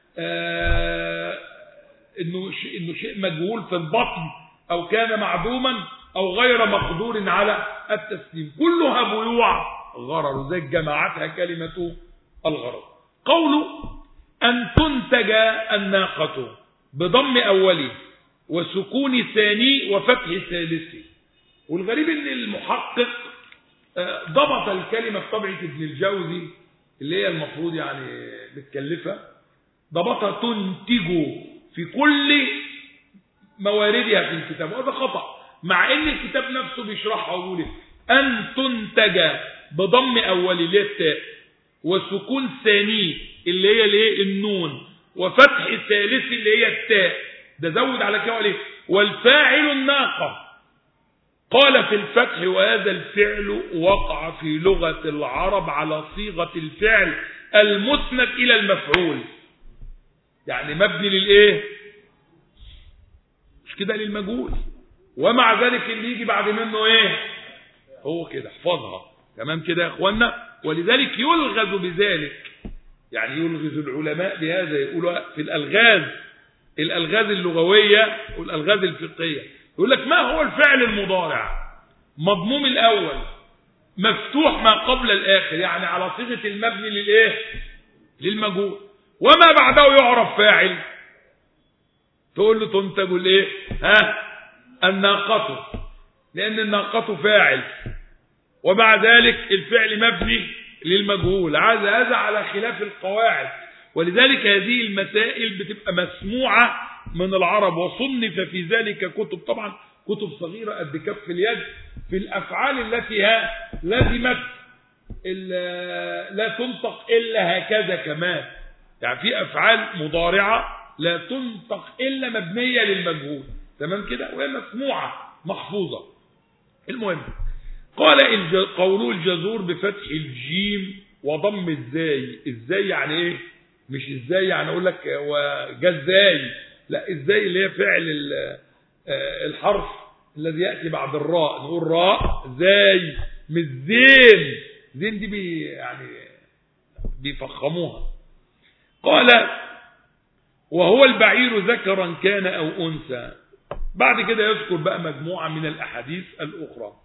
آه انه شيء انه شيء مجهول في البطن او كان معدوما او غير مقدور على التسليم كلها بيوع غرر زي جماعتها كلمه الغرر قوله ان تنتج الناقه بضم اولي وسكون ثاني وفتح ثالثي والغريب ان المحقق ضبط الكلمه في طبعه ابن الجوزي اللي هي المفروض يعني متكلفه ضبطها تنتج في كل مواردها في الكتاب وهذا خطأ مع ان الكتاب نفسه بيشرحها ويقول ان تنتج بضم اولي اللي هي التاء وسكون ثاني اللي هي الايه النون وفتح ثالث اللي هي التاء ده زود على كده وقال والفاعل الناقه قال في الفتح وهذا الفعل وقع في لغة العرب على صيغة الفعل المسند إلى المفعول يعني مبني للايه مش كده للمجهول ومع ذلك اللي يجي بعد منه ايه هو كده احفظها تمام كده يا اخوانا ولذلك يلغز بذلك يعني يلغز العلماء بهذا يقولوا في الالغاز الالغاز اللغويه والالغاز الفقهيه يقول لك ما هو الفعل المضارع مضموم الاول مفتوح ما قبل الاخر يعني على صيغه المبني للايه للمجهول وما بعده يعرف فاعل تقول له تنتج الايه ها الناقة لان الناقة فاعل ومع ذلك الفعل مبني للمجهول هذا هذا على خلاف القواعد ولذلك هذه المسائل بتبقى مسموعة من العرب وصنف في ذلك كتب طبعا كتب صغيرة قد كف اليد في الأفعال التي ها لزمت لا تنطق إلا هكذا كمان يعني في أفعال مضارعة لا تنطق إلا مبنية للمجهول تمام كده وهي مسموعة محفوظة المهم قال الج... قوله الجزور بفتح الجيم وضم الزاي الزاي يعني ايه مش ازاي يعني اقول لك وجزاي لا ازاي اللي هي فعل الحرف الذي ياتي بعد الراء نقول راء زاي مش زين زين دي بي يعني بيفخموها قال وهو البعير ذكرا كان أو أنثى بعد كده يذكر بقى مجموعة من الأحاديث الأخرى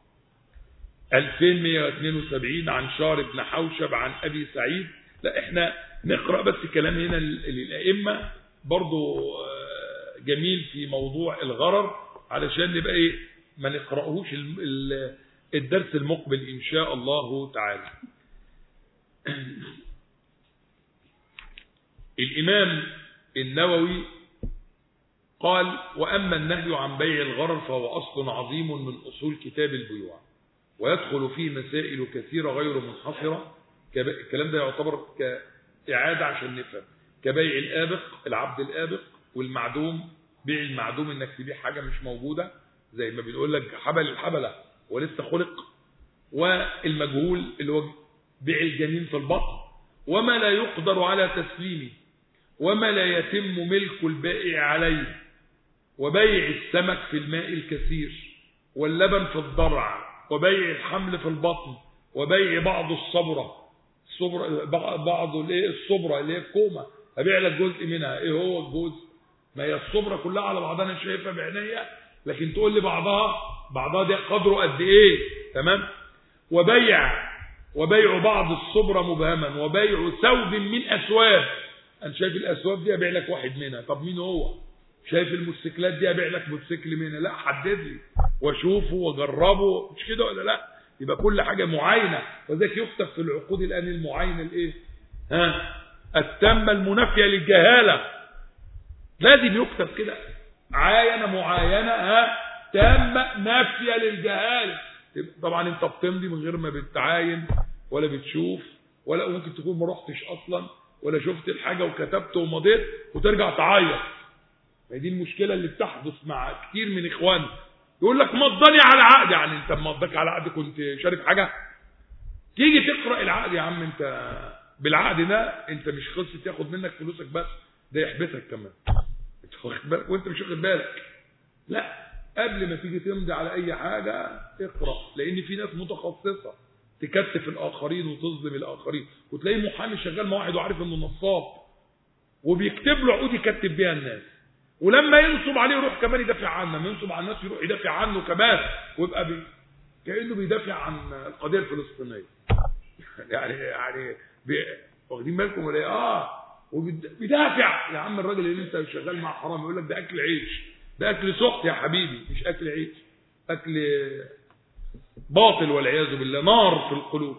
2172 عن شار بن حوشب عن أبي سعيد لا احنا نقرأ بس كلام هنا للأئمة برضو جميل في موضوع الغرر علشان نبقى ايه ما نقرأهوش الدرس المقبل إن شاء الله تعالى الإمام النووي قال وأما النهي عن بيع الغرر فهو أصل عظيم من أصول كتاب البيوع ويدخل فيه مسائل كثيرة غير منحصرة الكلام ده يعتبر كإعادة عشان نفهم كبيع الآبق العبد الآبق والمعدوم بيع المعدوم انك تبيع حاجة مش موجودة زي ما بنقول لك حبل الحبلة ولسه خلق والمجهول اللي هو بيع الجنين في البطن وما لا يقدر على تسليمه وما لا يتم ملك البائع عليه وبيع السمك في الماء الكثير واللبن في الضرع وبيع الحمل في البطن وبيع بعض الصبرة الصبرة بعض الايه الصبرة اللي هي الكومة ابيع لك جزء منها ايه هو الجزء ما هي الصبرة كلها على بعضها انا شايفها بعينيا لكن تقول لي بعضها بعضها دي قدره قد ايه تمام وبيع وبيع بعض الصبرة مبهما وبيع ثوب من اسواب انا شايف الاسواب دي ابيع لك واحد منها طب مين هو شايف الموتوسيكلات دي ابيع لك موتوسيكل منها لا حدد لي واشوفه واجربه مش كده ولا لا يبقى كل حاجة معاينة وذلك يكتب في العقود الآن المعاينة الايه ها التامة المنافية للجهالة لازم يكتب كده عاينة معاينة ها تامة نافية للجهالة طبعا انت بتمضي من غير ما بتعاين ولا بتشوف ولا ممكن تكون ما رحتش اصلا ولا شفت الحاجة وكتبت ومضيت وترجع تعيط ما دي المشكلة اللي بتحدث مع كتير من اخواني يقول لك مضاني على عقد يعني انت مضاك على عقد كنت شارك حاجة تيجي تقرأ العقد يا عم انت بالعقد ده انت مش خلصت ياخد منك فلوسك بس ده يحبسك كمان انت واخد بالك وانت مش واخد بالك لا قبل ما تيجي تمضي على اي حاجة اقرأ لان في ناس متخصصة تكتف الاخرين وتظلم الاخرين وتلاقي محامي شغال مع واحد وعارف انه نصاب وبيكتب له عقود يكتب بيها الناس ولما ينصب عليه يروح كمان يدافع عنه لما ينصب على الناس يروح يدافع عنه كمان ويبقى بي... كانه بيدافع عن القضيه الفلسطينيه يعني يعني بي... واخدين بالكم ولا اه وبيدافع يا عم الراجل اللي انت شغال مع حرام يقول لك ده اكل عيش ده اكل سخط يا حبيبي مش اكل عيش اكل باطل والعياذ بالله نار في القلوب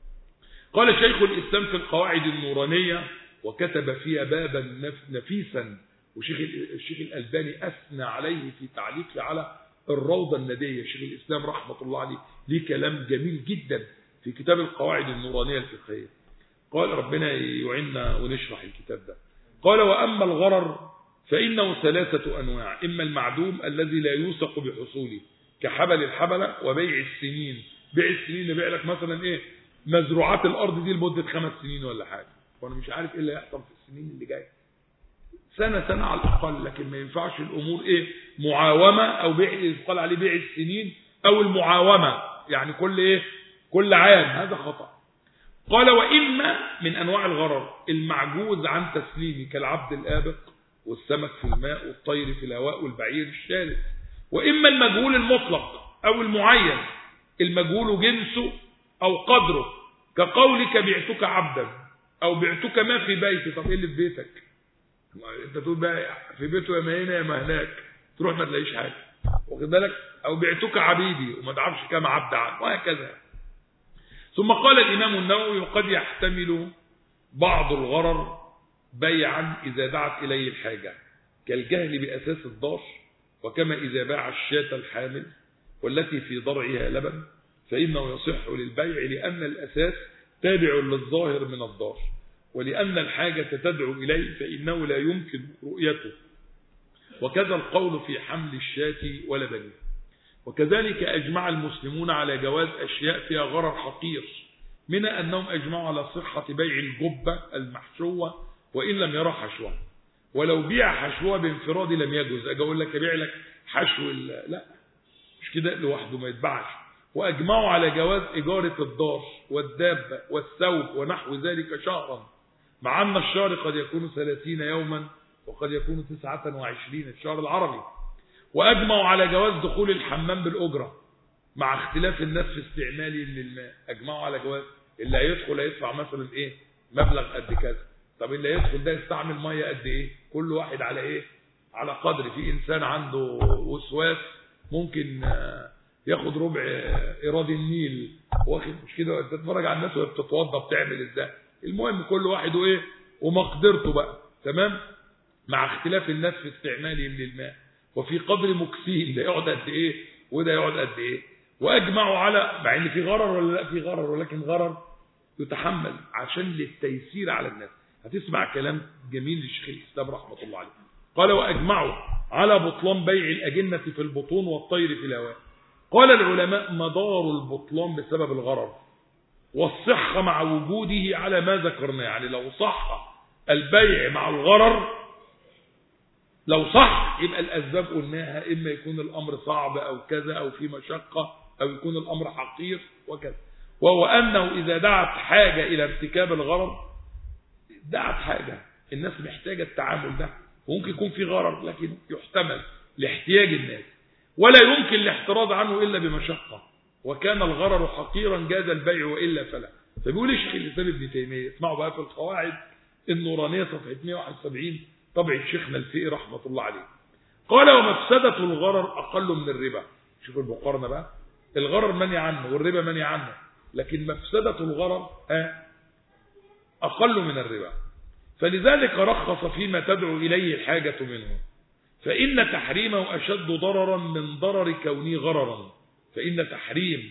قال شيخ الاسلام في القواعد النورانيه وكتب فيها بابا نفيسا وشيخ الشيخ الألباني أثنى عليه في تعليقه على الروضة الندية شيخ الإسلام رحمة الله عليه ليه كلام جميل جدا في كتاب القواعد النورانية الفقهية قال ربنا يعيننا ونشرح الكتاب ده قال وأما الغرر فإنه ثلاثة أنواع إما المعدوم الذي لا يوثق بحصوله كحبل الحبلة وبيع السنين بيع السنين نبيع لك مثلا إيه مزروعات الأرض دي لمدة خمس سنين ولا حاجة وأنا مش عارف إيه اللي هيحصل في السنين اللي جايه سنة سنة على الأقل لكن ما ينفعش الأمور إيه معاومة أو بيع يقال عليه بيع السنين أو المعاومة يعني كل إيه كل عام هذا خطأ قال وإما من أنواع الغرر المعجوز عن تسليمه كالعبد الآبق والسمك في الماء والطير في الهواء والبعير الشارد وإما المجهول المطلق أو المعين المجهول جنسه أو قدره كقولك بعتك عبدا أو بعتك ما في بيتي طب إيه اللي في بيتك انت تقول بقى في بيته يا ما هنا يا ما هناك تروح ما تلاقيش حاجه واخد بالك او بعتك عبيدي وما تعرفش كام عبد عنه وهكذا ثم قال الامام النووي وقد يحتمل بعض الغرر بيعا اذا دعت اليه الحاجه كالجهل باساس الضار وكما اذا باع الشاة الحامل والتي في ضرعها لبن فانه يصح للبيع لان الاساس تابع للظاهر من الضار ولأن الحاجة تدعو إليه فإنه لا يمكن رؤيته وكذا القول في حمل الشاة ولبنه وكذلك أجمع المسلمون على جواز أشياء فيها غرر حقير من أنهم أجمعوا على صحة بيع الجبة المحشوة وإن لم يرى حشوة ولو بيع حشوة بانفراد لم يجوز أجي أقول لك أبيع لك حشو لا مش كده لوحده ما يتباعش وأجمعوا على جواز إجارة الدار والدابة والثوب ونحو ذلك شهرا مع أن الشهر قد يكون ثلاثين يوما وقد يكون تسعة وعشرين الشهر العربي وأجمعوا على جواز دخول الحمام بالأجرة مع اختلاف الناس في استعماله للماء أجمعوا على جواز اللي هيدخل هيدفع مثلا إيه مبلغ قد كذا طب اللي هيدخل ده يستعمل مية قد إيه كل واحد على إيه على قدر في إنسان عنده وسواس ممكن ياخد ربع ايراد النيل واخد مش كده انت تتفرج على الناس وهي بتتوضى بتعمل ازاي المهم كل واحد وايه ومقدرته بقى تمام مع اختلاف الناس في استعمالهم للماء وفي قدر مكسين ده يقعد قد ايه وده يقعد قد ايه واجمعوا على مع ان في غرر ولا لا في غرر ولكن غرر يتحمل عشان للتيسير على الناس هتسمع كلام جميل للشيخ الاسلام رحمه الله عليه قال واجمعوا على بطلان بيع الاجنه في البطون والطير في الهواء قال العلماء مدار البطلان بسبب الغرر والصحه مع وجوده على ما ذكرنا يعني لو صح البيع مع الغرر لو صح يبقى الأسباب قلناها إما يكون الأمر صعب أو كذا أو في مشقة أو يكون الأمر حقير وكذا وهو أنه إذا دعت حاجة إلى ارتكاب الغرر دعت حاجة الناس محتاجة التعامل ده وممكن يكون في غرر لكن يحتمل لاحتياج الناس ولا يمكن الاحتراز عنه إلا بمشقة وكان الغرر حقيرا جاز البيع وإلا فلا فبيقول الشيخ الإسلام ابن تيمية اسمعوا بقى في القواعد النورانية صفحة 171 طبع شيخنا الفقي رحمة الله عليه قال ومفسدة الغرر أقل من الربا شوف المقارنة بقى الغرر مني عنه والربا مني عنه لكن مفسدة الغرر أقل من الربا فلذلك رخص فيما تدعو إليه الحاجة منه فإن تحريمه أشد ضررا من ضرر كونه غررا فإن تحريم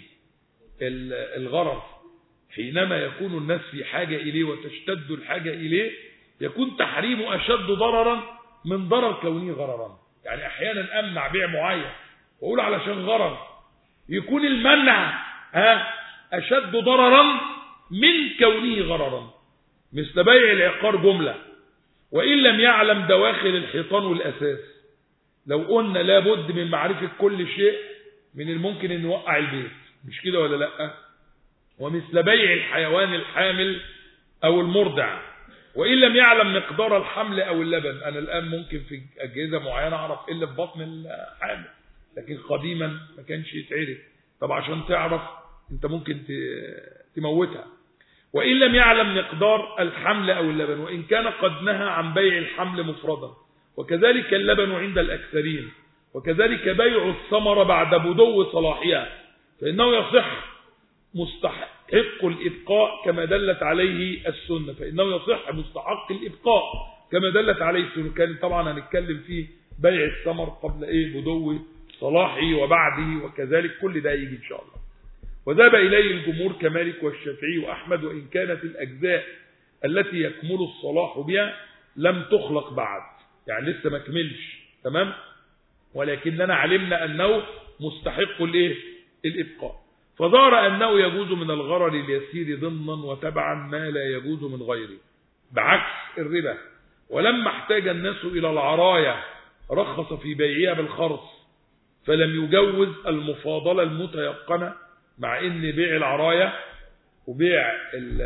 الغرر حينما يكون الناس في حاجة إليه وتشتد الحاجة إليه يكون تحريمه أشد ضررا من ضرر كونه غررا يعني أحيانا أمنع بيع معين وأقول علشان غرر يكون المنع ها أشد ضررا من كونه غررا مثل بيع العقار جملة وإن لم يعلم دواخل الحيطان والأساس لو قلنا لابد من معرفة كل شيء من الممكن أن نوقع البيت مش كده ولا لأ ومثل بيع الحيوان الحامل أو المرضع وإن لم يعلم مقدار الحمل أو اللبن أنا الآن ممكن في أجهزة معينة أعرف إيه اللي في بطن الحامل لكن قديما ما كانش يتعرف طب عشان تعرف أنت ممكن تموتها وإن لم يعلم مقدار الحمل أو اللبن وإن كان قد نهى عن بيع الحمل مفردا وكذلك اللبن عند الأكثرين وكذلك بيع الثمرة بعد بدو صلاحها فإنه يصح مستحق الإبقاء كما دلت عليه السنة فإنه يصح مستحق الإبقاء كما دلت عليه السنة كان طبعا هنتكلم فيه بيع الثمر قبل إيه بدو صلاحه وبعده وكذلك كل ده يجي إن شاء الله وذهب إليه الجمهور كمالك والشافعي وأحمد وإن كانت الأجزاء التي يكمل الصلاح بها لم تخلق بعد يعني لسه ما كملش تمام ولكننا علمنا أنه مستحق الإيه الإبقاء فظهر أنه يجوز من الغرر اليسير ضمنا وتبعا ما لا يجوز من غيره بعكس الربا ولما احتاج الناس إلى العراية رخص في بيعها بالخرص فلم يجوز المفاضلة المتيقنة مع ان بيع العراية وبيع ال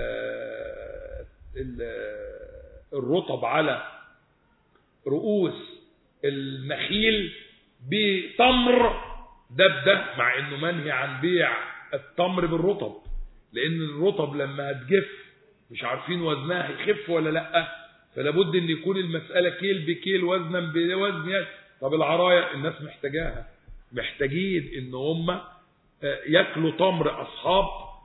ال الرطب على رؤوس النخيل بتمر دبدة مع انه منهي عن بيع التمر بالرطب لان الرطب لما هتجف مش عارفين وزنها هيخف ولا لا فلابد ان يكون المسألة كيل بكيل وزنا بوزن طب العراية الناس محتاجاها محتاجين ان هم ياكلوا تمر اصحاب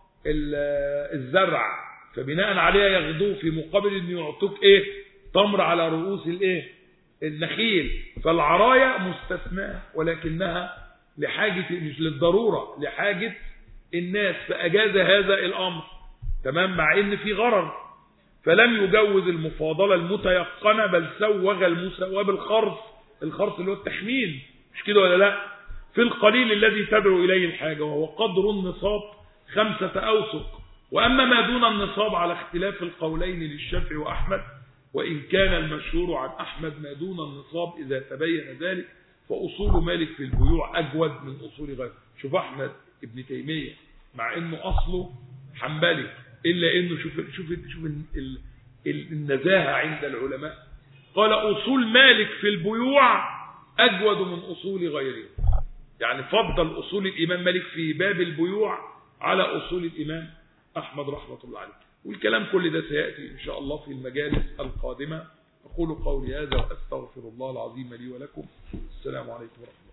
الزرع فبناء عليها ياخدوه في مقابل ان يعطوك ايه تمر على رؤوس الايه النخيل فالعراية مستثناة ولكنها لحاجة مش للضرورة لحاجة الناس فأجاز هذا الأمر تمام مع ان في غرر فلم يجوز المفاضلة المتيقنة بل سوغ المساواة بالخرص الخرص اللي هو التخمين مش كده ولا لا في القليل الذي تدعو إليه الحاجة وهو قدر النصاب خمسة أوسق وأما ما دون النصاب على اختلاف القولين للشافعي وأحمد وإن كان المشهور عن أحمد ما دون النصاب إذا تبين ذلك فأصول مالك في البيوع أجود من أصول غيره شوف أحمد ابن تيمية مع أنه أصله حنبلي إلا أنه شوف, شوف, شوف ال ال النزاهة عند العلماء قال أصول مالك في البيوع أجود من أصول غيره يعني فضل أصول الإمام مالك في باب البيوع على أصول الإمام أحمد رحمة الله عليه والكلام كل ده سيأتي إن شاء الله في المجالس القادمة أقول قولي هذا وأستغفر الله العظيم لي ولكم السلام عليكم ورحمة الله